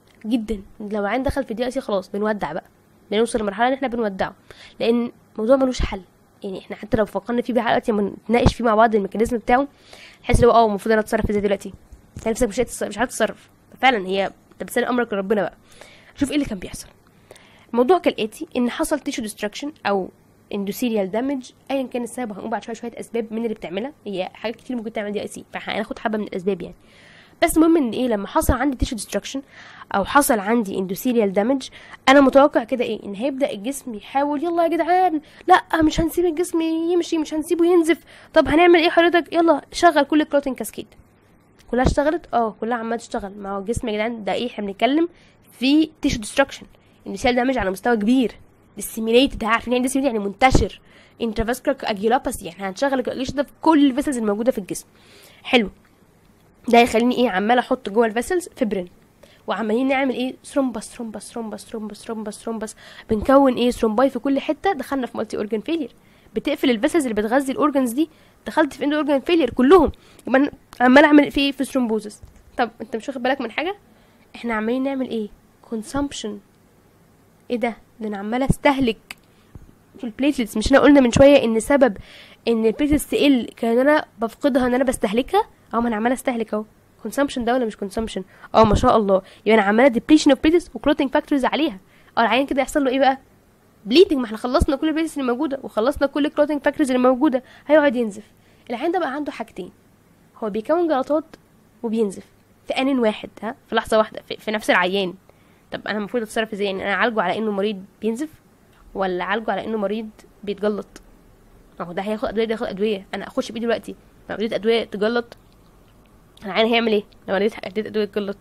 جدا لو عين دخل في دي اي سي خلاص بنودع بقى بنوصل لمرحله ان احنا بنودعه لان الموضوع ملوش حل يعني احنا حتى لو فكرنا فيه بقى دلوقتي لما نتناقش فيه مع بعض الميكانيزم بتاعه نحس لو اه المفروض انا اتصرف ازاي دلوقتي تلاقي نفسك مش هتتصرف- مش عارف تتصرف فعلا هي انت بتسال امرك لربنا بقى شوف ايه اللي كان بيحصل الموضوع كالاتي ان حصل تيشو ديستراكشن او اندوثيريال دامج ايا كان السبب هنقول بعد شويه شويه اسباب من اللي بتعملها هي حاجات كتير ممكن تعمل دي اي سي فهناخد حبه من الاسباب يعني بس المهم ان ايه لما حصل عندي تيشو ديستراكشن او حصل عندي اندوثيريال دامج انا متوقع كده ايه ان هيبدا الجسم يحاول يلا يا جدعان لا مش هنسيب الجسم يمشي مش هنسيبه ينزف طب هنعمل ايه حضرتك يلا شغل كل الكلوتين كاسكيد كلها اشتغلت اه كلها عماله تشتغل ما هو الجسم يا جدعان ده ايه احنا بنتكلم في تيشو ديستراكشن اندوثيريال دامج على مستوى كبير ديسيميليتد عارفين يعني ديسيميليتد يعني منتشر انترافاسكولار اجيلوباثي احنا هنشغل الكواجيليشن ده في كل الفيسلز الموجوده في الجسم حلو ده يخليني ايه عمال احط جوه الفيسلز فبرين وعمالين نعمل ايه ثرومبس ثرومبس ثرومبس ثرومبس ثرومبس ثرومبس بنكون ايه ثرومباي في كل حته دخلنا في مالتي اورجان فيلير بتقفل الفيسلز اللي بتغذي الاورجنز دي دخلت في اند اورجان فيلير كلهم يبقى أنا عمال اعمل في ايه في ثرومبوزس طب انت مش واخد بالك من حاجه احنا عمالين نعمل ايه كونسامبشن ايه ده ده انا عماله استهلك في البليتلتس مش احنا قلنا من شويه ان سبب ان البليتلتس تقل كان انا بفقدها ان انا بستهلكها اه ما انا عماله استهلك اهو كونسامبشن ده ولا مش كونسامبشن اه ما شاء الله يبقى انا عماله ديبليشن اوف بليتلتس وكلوتينج فاكتورز عليها اه العيان كده يحصل له ايه بقى بليدنج ما احنا خلصنا كل البليتلتس اللي موجوده وخلصنا كل الكلوتينج فاكتورز اللي موجوده هيقعد ينزف العيان ده بقى عنده حاجتين هو بيكون جلطات وبينزف في ان واحد ها في لحظه واحده في, في نفس العيان طب انا المفروض اتصرف ازاي يعني انا اعالجه على انه مريض بينزف ولا اعالجه على انه مريض بيتجلط ما هو ده هياخد ادويه ده هياخد ادويه انا اخش بايدي دلوقتي لو اديت ادويه تجلط انا عين هيعمل ايه لو اديت اديت ادويه تجلط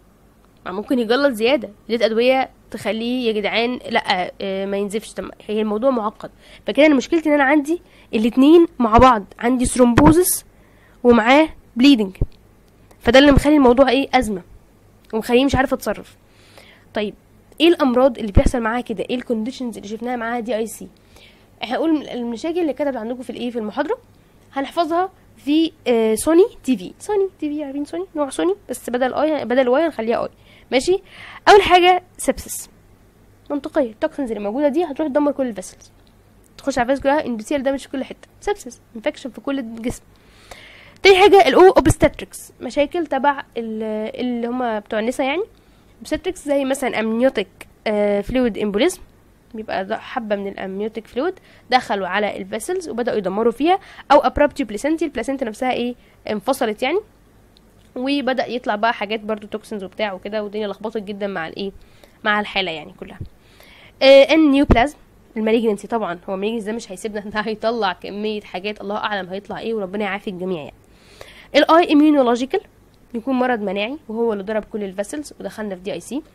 ما ممكن يجلط زياده اديت ادويه تخليه يا جدعان لا آه، ما ينزفش طب هي الموضوع معقد فكده انا مشكلتي ان انا عندي الاتنين مع بعض عندي ثرومبوزس ومعاه بليدنج فده اللي مخلي الموضوع ايه ازمه ومخليني مش عارفه اتصرف طيب ايه الامراض اللي بيحصل معاها كده ايه الكونديشنز اللي شفناها معاها دي اي سي احنا هنقول المشاكل اللي كتبت عندكم في الايه في المحاضره هنحفظها في آه سوني تي في سوني تي في عارفين سوني نوع سوني بس بدل اي بدل واي هنخليها اي ماشي اول حاجه سبسس منطقيه التوكسنز اللي موجوده دي هتروح تدمر كل الفيسلز تخش على الفيسلز كلها اندوثيال دامج في كل حته سبسس انفكشن في كل الجسم تاني حاجه الاو اوبستاتريكس مشاكل تبع ال- اللي هم بتوع النساء يعني اوبستاتريكس زي مثلا امنيوتيك فلويد امبوليزم بيبقى ده حبه من الامنيوتيك فلويد دخلوا على الفيسلز وبداوا يدمروا فيها او ابرابتيو بلاسنتي البلاسنتا نفسها ايه انفصلت يعني وبدا يطلع بقى حاجات برضو توكسنز وبتاع وكده والدنيا لخبطت جدا مع الايه مع الحاله يعني كلها ان نيو بلازم المالجنسي طبعا هو المالجنسي ده مش هيسيبنا ده هيطلع كميه حاجات الله اعلم هيطلع ايه وربنا يعافي الجميع يعني الاي اميونولوجيكال يكون مرض مناعي وهو اللي ضرب كل الفيسلز ودخلنا في دي اي سي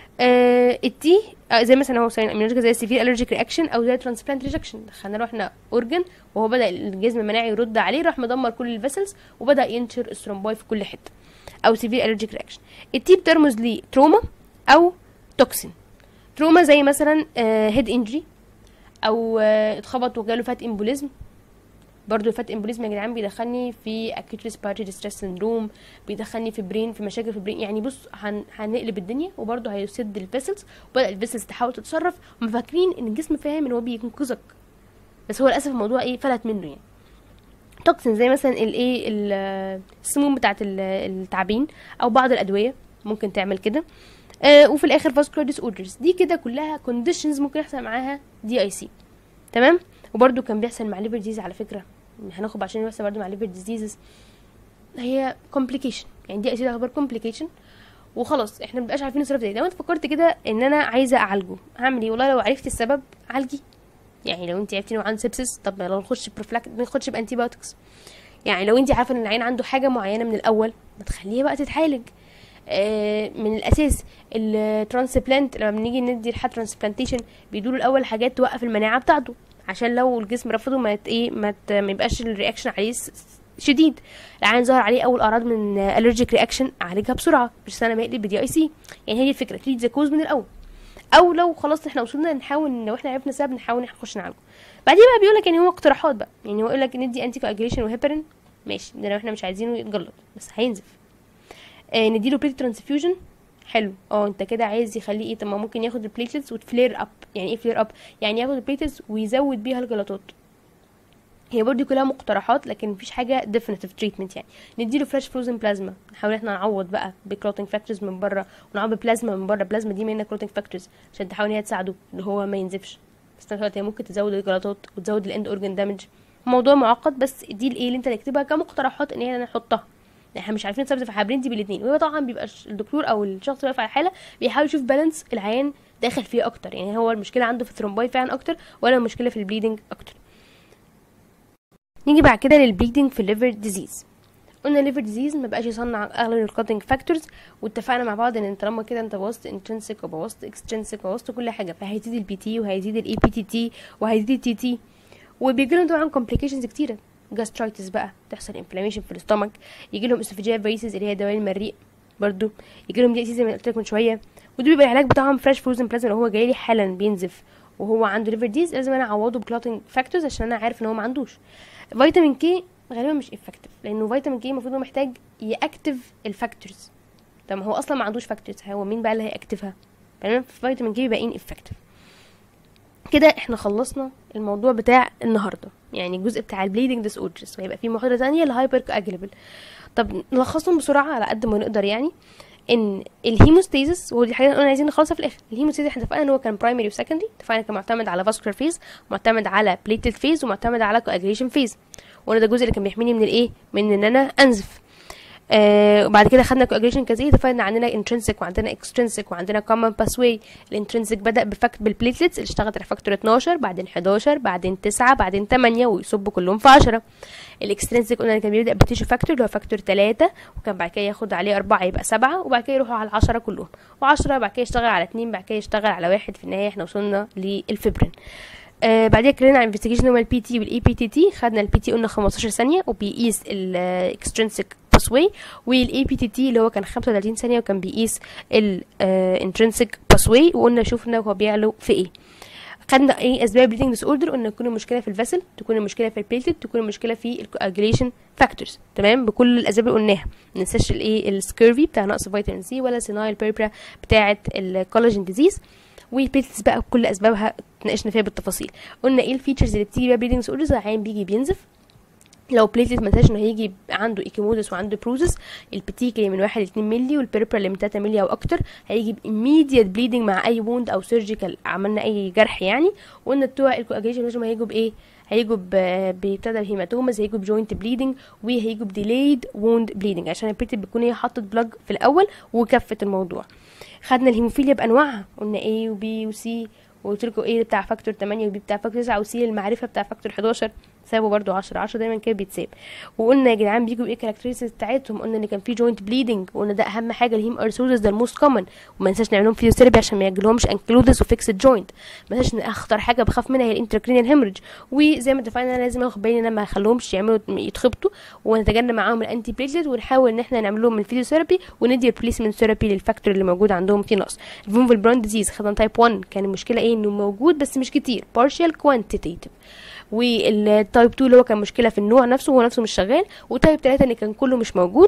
آه التي آه زي مثلا هو ساين اميونولوجيكال زي السيفير الرجيك رياكشن او زي ترانسبلانت ريجكشن دخلنا له احنا اورجن وهو بدا الجسم المناعي يرد عليه راح مدمر كل الفيسلز وبدا ينشر الثرومباي في كل حته او سيفير الرجيك رياكشن التي بترمز لتروما او توكسين تروما زي مثلا هيد انجري او آه، اتخبط وجاله فات امبوليزم برضو الفات امبوليزم يا جدعان بيدخلني في اكيوت ريسبيراتوري ستريس سندروم بيدخلني في برين في مشاكل في البرين يعني بص هن... هنقلب الدنيا وبرضو هيسد الفيسلز وبدا الفيسلز تحاول تتصرف هم فاكرين ان الجسم فاهم ان هو بينقذك بس هو للاسف الموضوع ايه فلت منه يعني توكسين زي مثلا الايه ال- السموم بتاعت ال- التعابين او بعض الادويه ممكن تعمل كده آه وفي الاخر فاسكولار ديس اوردرز دي كده كلها كونديشنز ممكن يحصل معاها دي اي سي تمام وبرده كان بيحصل مع ليفر ديزيز على فكره هناخد عشان يحصل برده مع ليفر ديزيزز هي كومبليكيشن يعني دي اي سي تعتبر كومبليكيشن وخلاص احنا مبقاش عارفين نصرف ازاي لو انت فكرت كده ان انا عايزه اعالجه هعمل ايه والله لو عرفت السبب عالجي يعني لو انت عرفتي انه عنده سيبسس طب لو نخش بروفلاك نخش بانتي بايوتكس يعني لو انت عارفه ان العين عنده حاجه معينه من الاول ما تخليها بقى تتعالج آه، من الاساس الترانسبلانت لما بنيجي ندي لحد ترانسبلانتيشن بيدوا الاول حاجات توقف المناعه بتاعته عشان لو الجسم رفضه ما يت- ايه ما, ت- ما يبقاش الرياكشن عليه س- شديد العين ظهر عليه اول اعراض من الرجيك رياكشن اعالجها بسرعه مش انا ما يقلب بدي اي سي يعني هي دي الفكره تريد ذا كوز من الاول او لو خلاص احنا وصلنا نحاول لو احنا عرفنا السبب نحاول إن إحنا نخش نعالجه بعدين بقى بيقول لك يعني هو اقتراحات بقى يعني هو يقول لك ندي انتي كواجريشن وهيبرين ماشي ده لو احنا مش عايزينه يتجلط بس هينزف آه نديله بليت ترانسفيوجن حلو اه انت كده عايز يخليه ايه طب ما ممكن ياخد البليتلتس وتفلير اب يعني ايه فلير اب يعني ياخد البليتلتس ويزود بيها الجلطات هي برضه كلها مقترحات لكن مفيش حاجه ديفينيتيف تريتمنت يعني نديله فريش فروزن بلازما نحاول احنا نعوض بقى بكلوتنج فاكتورز من بره ونعوض ببلازما من بره بلازما دي منها كلوتنج فاكتورز عشان تحاول ان هي تساعده ان هو ما ينزفش بس في نفس الوقت هي ممكن تزود الجلطات وتزود الاند اورجن دامج موضوع معقد بس دي الايه اللي انت نكتبها كمقترحات ان هي نحطها احنا مش عارفين نثبت في دي بالاثنين وهو طبعا بيبقى الدكتور او الشخص اللي واقف على الحاله بيحاول يشوف بالانس العيان داخل فيه اكتر يعني هو المشكله عنده في الثرومباي فعلا اكتر ولا المشكله في البليدنج اكتر نيجي بعد كده للبليدنج في الليفر ديزيز قلنا الليفر ديزيز ما بقاش يصنع اغلب الكاتنج فاكتورز واتفقنا مع بعض ان طالما كده انت بوظت انترنسك وبوظت اكسترنسك وبوظت كل حاجه فهيزيد البي تي وهيزيد الاي بي تي تي وهيزيد التي تي وبيجي لهم طبعا كومبليكيشنز كتيره جاسترايتس بقى تحصل انفلاميشن في الاستومك يجي لهم اسوفيجيال فيسز اللي هي دوالي المريء برضو يجي لهم دي زي ما قلت لك من شويه ودول بيبقى العلاج بتاعهم فريش فروزن بلازما لو هو جاي لي حالا بينزف وهو عنده ليفر ديز لازم انا اعوضه بكلوتنج فاكتورز عشان انا عارف ان هو ما عندوش فيتامين كي غالبا مش افكتيف لانه فيتامين كي المفروض هو محتاج ياكتف الفاكتورز طب ما هو اصلا ما عندوش فاكتورز هو مين بقى اللي هياكتفها فيتامين كي بيبقى ان افكتيف كده احنا خلصنا الموضوع بتاع النهارده يعني الجزء بتاع البليدنج ديس اوردرز وهيبقى في محاضره تانية الهايبر اجلبل طب نلخصهم بسرعه على قد ما نقدر يعني ان الهيموستاسيس ودي حاجه قلنا عايزين نخلصها في الاخر الهيموستاسيس احنا اتفقنا ان هو كان برايمري وسكندري اتفقنا كان معتمد على فاسكولار فيز معتمد على بليتد فيز ومعتمد على كواجريشن فيز وانا ده الجزء اللي كان بيحميني من الايه من ان انا انزف آه وبعد كده خدنا كواجريشن كازيه اتفقنا عندنا انترنسك وعندنا اكسترنسك وعندنا كومن باسواي الانترنسك بدا بفاكت بالبليتلتس اللي اشتغلت على فاكتور 12 بعدين 11 بعدين 9 بعدين 8 ويصبوا كلهم في 10 الاكسترنسك قلنا كان بيبدا بتيشو فاكتور اللي هو فاكتور 3 وكان بعد كده ياخد عليه 4 يبقى 7 وبعد كده يروحوا على 10 كلهم و10 بعد كده يشتغل على 2 بعد كده يشتغل على واحد في النهايه احنا وصلنا للفبرين آه بعدين اتكلمنا عن انفستيجيشن هو البي تي والاي بي تي تي خدنا البي تي قلنا 15 ثانيه وبيقيس الاكسترنسك باسواي والاي بي تي تي اللي هو كان 35 ثانيه وكان بيقيس الانترنسك باسواي وقلنا شوفنا هو بيعلو في ايه خدنا ايه اسباب بليدنج ديس اوردر قلنا تكون المشكله في الفاسل تكون المشكله في البليتد تكون المشكله في الكواجوليشن فاكتورز تمام بكل الاسباب اللي قلناها ما ننساش الايه السكيرفي بتاع نقص فيتامين سي ولا سينايل بيربرا بتاعه الكولاجين ديزيز والبيتلز بقى بكل اسبابها اتناقشنا فيها بالتفاصيل قلنا ايه الفيتشرز اللي بتيجي بيها بليدنج ديس اوردرز العيان بيجي بينزف لو بليتلت ما انساش انه هيجي عنده ايكيمودس وعنده بروزس البتيكلي من 1 ل 2 مللي والبيربرال من 3 مللي او اكتر هيجي immediate بليدنج مع اي ووند او سيرجيكال عملنا اي جرح يعني وقلنا بتوع الكواجيشن لازم هيجوا بايه هيجوا بابتدى بهيماتومز هيجوا بجوينت بليدنج وهيجوا بديليد ووند بليدنج عشان البليتلت بتكون هي حطت بلاج في الاول وكفت الموضوع خدنا الهيموفيليا بانواعها قلنا A وبي وسي وقلت لكم ايه بتاع فاكتور 8 وبي بتاع فاكتور 9 وسي المعرفه بتاع فاكتور 11 سابوا برضو 10 10 دايما كده بيتساب وقلنا يا جدعان بيجوا بايه الكاركترستكس بتاعتهم قلنا ان كان في جوينت بليدنج وقلنا ده اهم حاجه الهيم ارثروزس ده الموست كومن وما ننساش نعمل لهم فيزيوثيرابي عشان ما يجيلهمش انكلودس وفيكسد جوينت ما ننساش ان اخطر حاجه بخاف منها هي الانتراكرينيال هيمرج وزي ما اتفقنا انا لازم اخد بالي ان انا ما اخليهمش يعملوا يتخبطوا ونتجنب معاهم الانتي بليتلت ونحاول ان احنا نعمل لهم الفيزيوثيرابي وندي ريبليسمنت ثيرابي للفاكتور اللي موجود عندهم في نقص الفونفل برون ديزيز خدنا تايب 1 كان المشكله ايه انه موجود بس مش كتير بارشال كوانتيتيف والتايب 2 اللي هو كان مشكله في النوع نفسه هو نفسه مش شغال وتايب 3 اللي كان كله مش موجود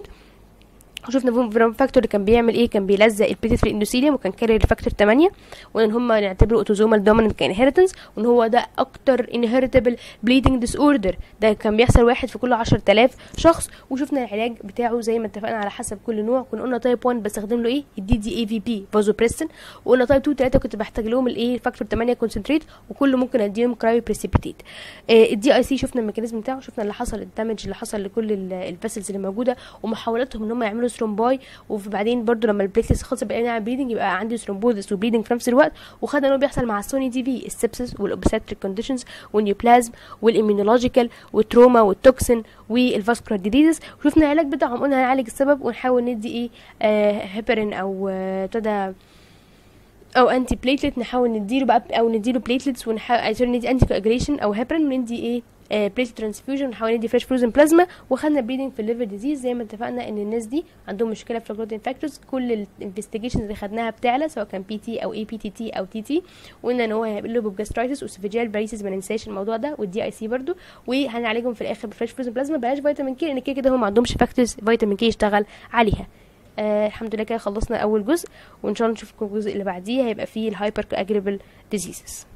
وشفنا فيرام فاكتور اللي كان بيعمل ايه كان بيلزق البيتيت في الاندوثيليوم وكان كارير فاكتور 8 وان هم نعتبره اوتوزومال دوميننت كانهيرتنس وان هو ده اكتر انهيرتبل بليدنج ديس اوردر ده كان بيحصل واحد في كل 10000 شخص وشفنا العلاج بتاعه زي ما اتفقنا على حسب كل نوع كنا قلنا تايب 1 بستخدم له ايه الدي دي اي في بي فازوبريسين وقلنا تايب 2 3 كنت بحتاج لهم الايه فاكتور 8 كونسنتريت وكل ممكن اديهم كرايو بريسيبيتيت الدي اي سي شفنا الميكانيزم بتاعه شفنا اللي حصل الدمج اللي حصل لكل الفاسلز اللي موجوده ومحاولاتهم ان هم يعملوا ثرومباي وبعدين برضو لما البليتلس خلص بقى نعمل بليدنج يبقى عندي ثرومبوزس وبليدنج في نفس الوقت وخدنا انه بيحصل مع السوني دي في السبسس والاوبستريك كونديشنز والنيوبلازم والاميونولوجيكال والتروما والتوكسين والفاسكولار ديزيز وشفنا العلاج بتاعهم قلنا هنعالج السبب ونحاول ندي ايه آه هيبرين او ابتدى او انتي بليتلت نحاول نديله بقى او نديله بليتلتس ونحاول ندي انتي كواجريشن او هيبرين وندي ايه بليت ترانسفيوجن ونحاول ندي فريش فروزن بلازما وخدنا بريدنج في الليفر ديزيز زي ما اتفقنا ان الناس دي عندهم مشكله في الجلوتين فاكتورز كل الانفستيجيشنز اللي خدناها بتعلى سواء كان بي تي او اي بي تي تي او تي تي وقلنا ان هو هيقابل له بجاسترايتس وسوفيجيال باريسيس ما ننساش الموضوع ده والدي اي سي برده وهنعالجهم في الاخر بفريش فروزن بلازما بلاش فيتامين كي لان كده كده هم ما عندهمش فاكتورز فيتامين كي يشتغل عليها آه الحمد لله كده خلصنا اول جزء وان شاء الله نشوفكم الجزء اللي بعديه هيبقى فيه الهايبر كواجولابل ديزيزز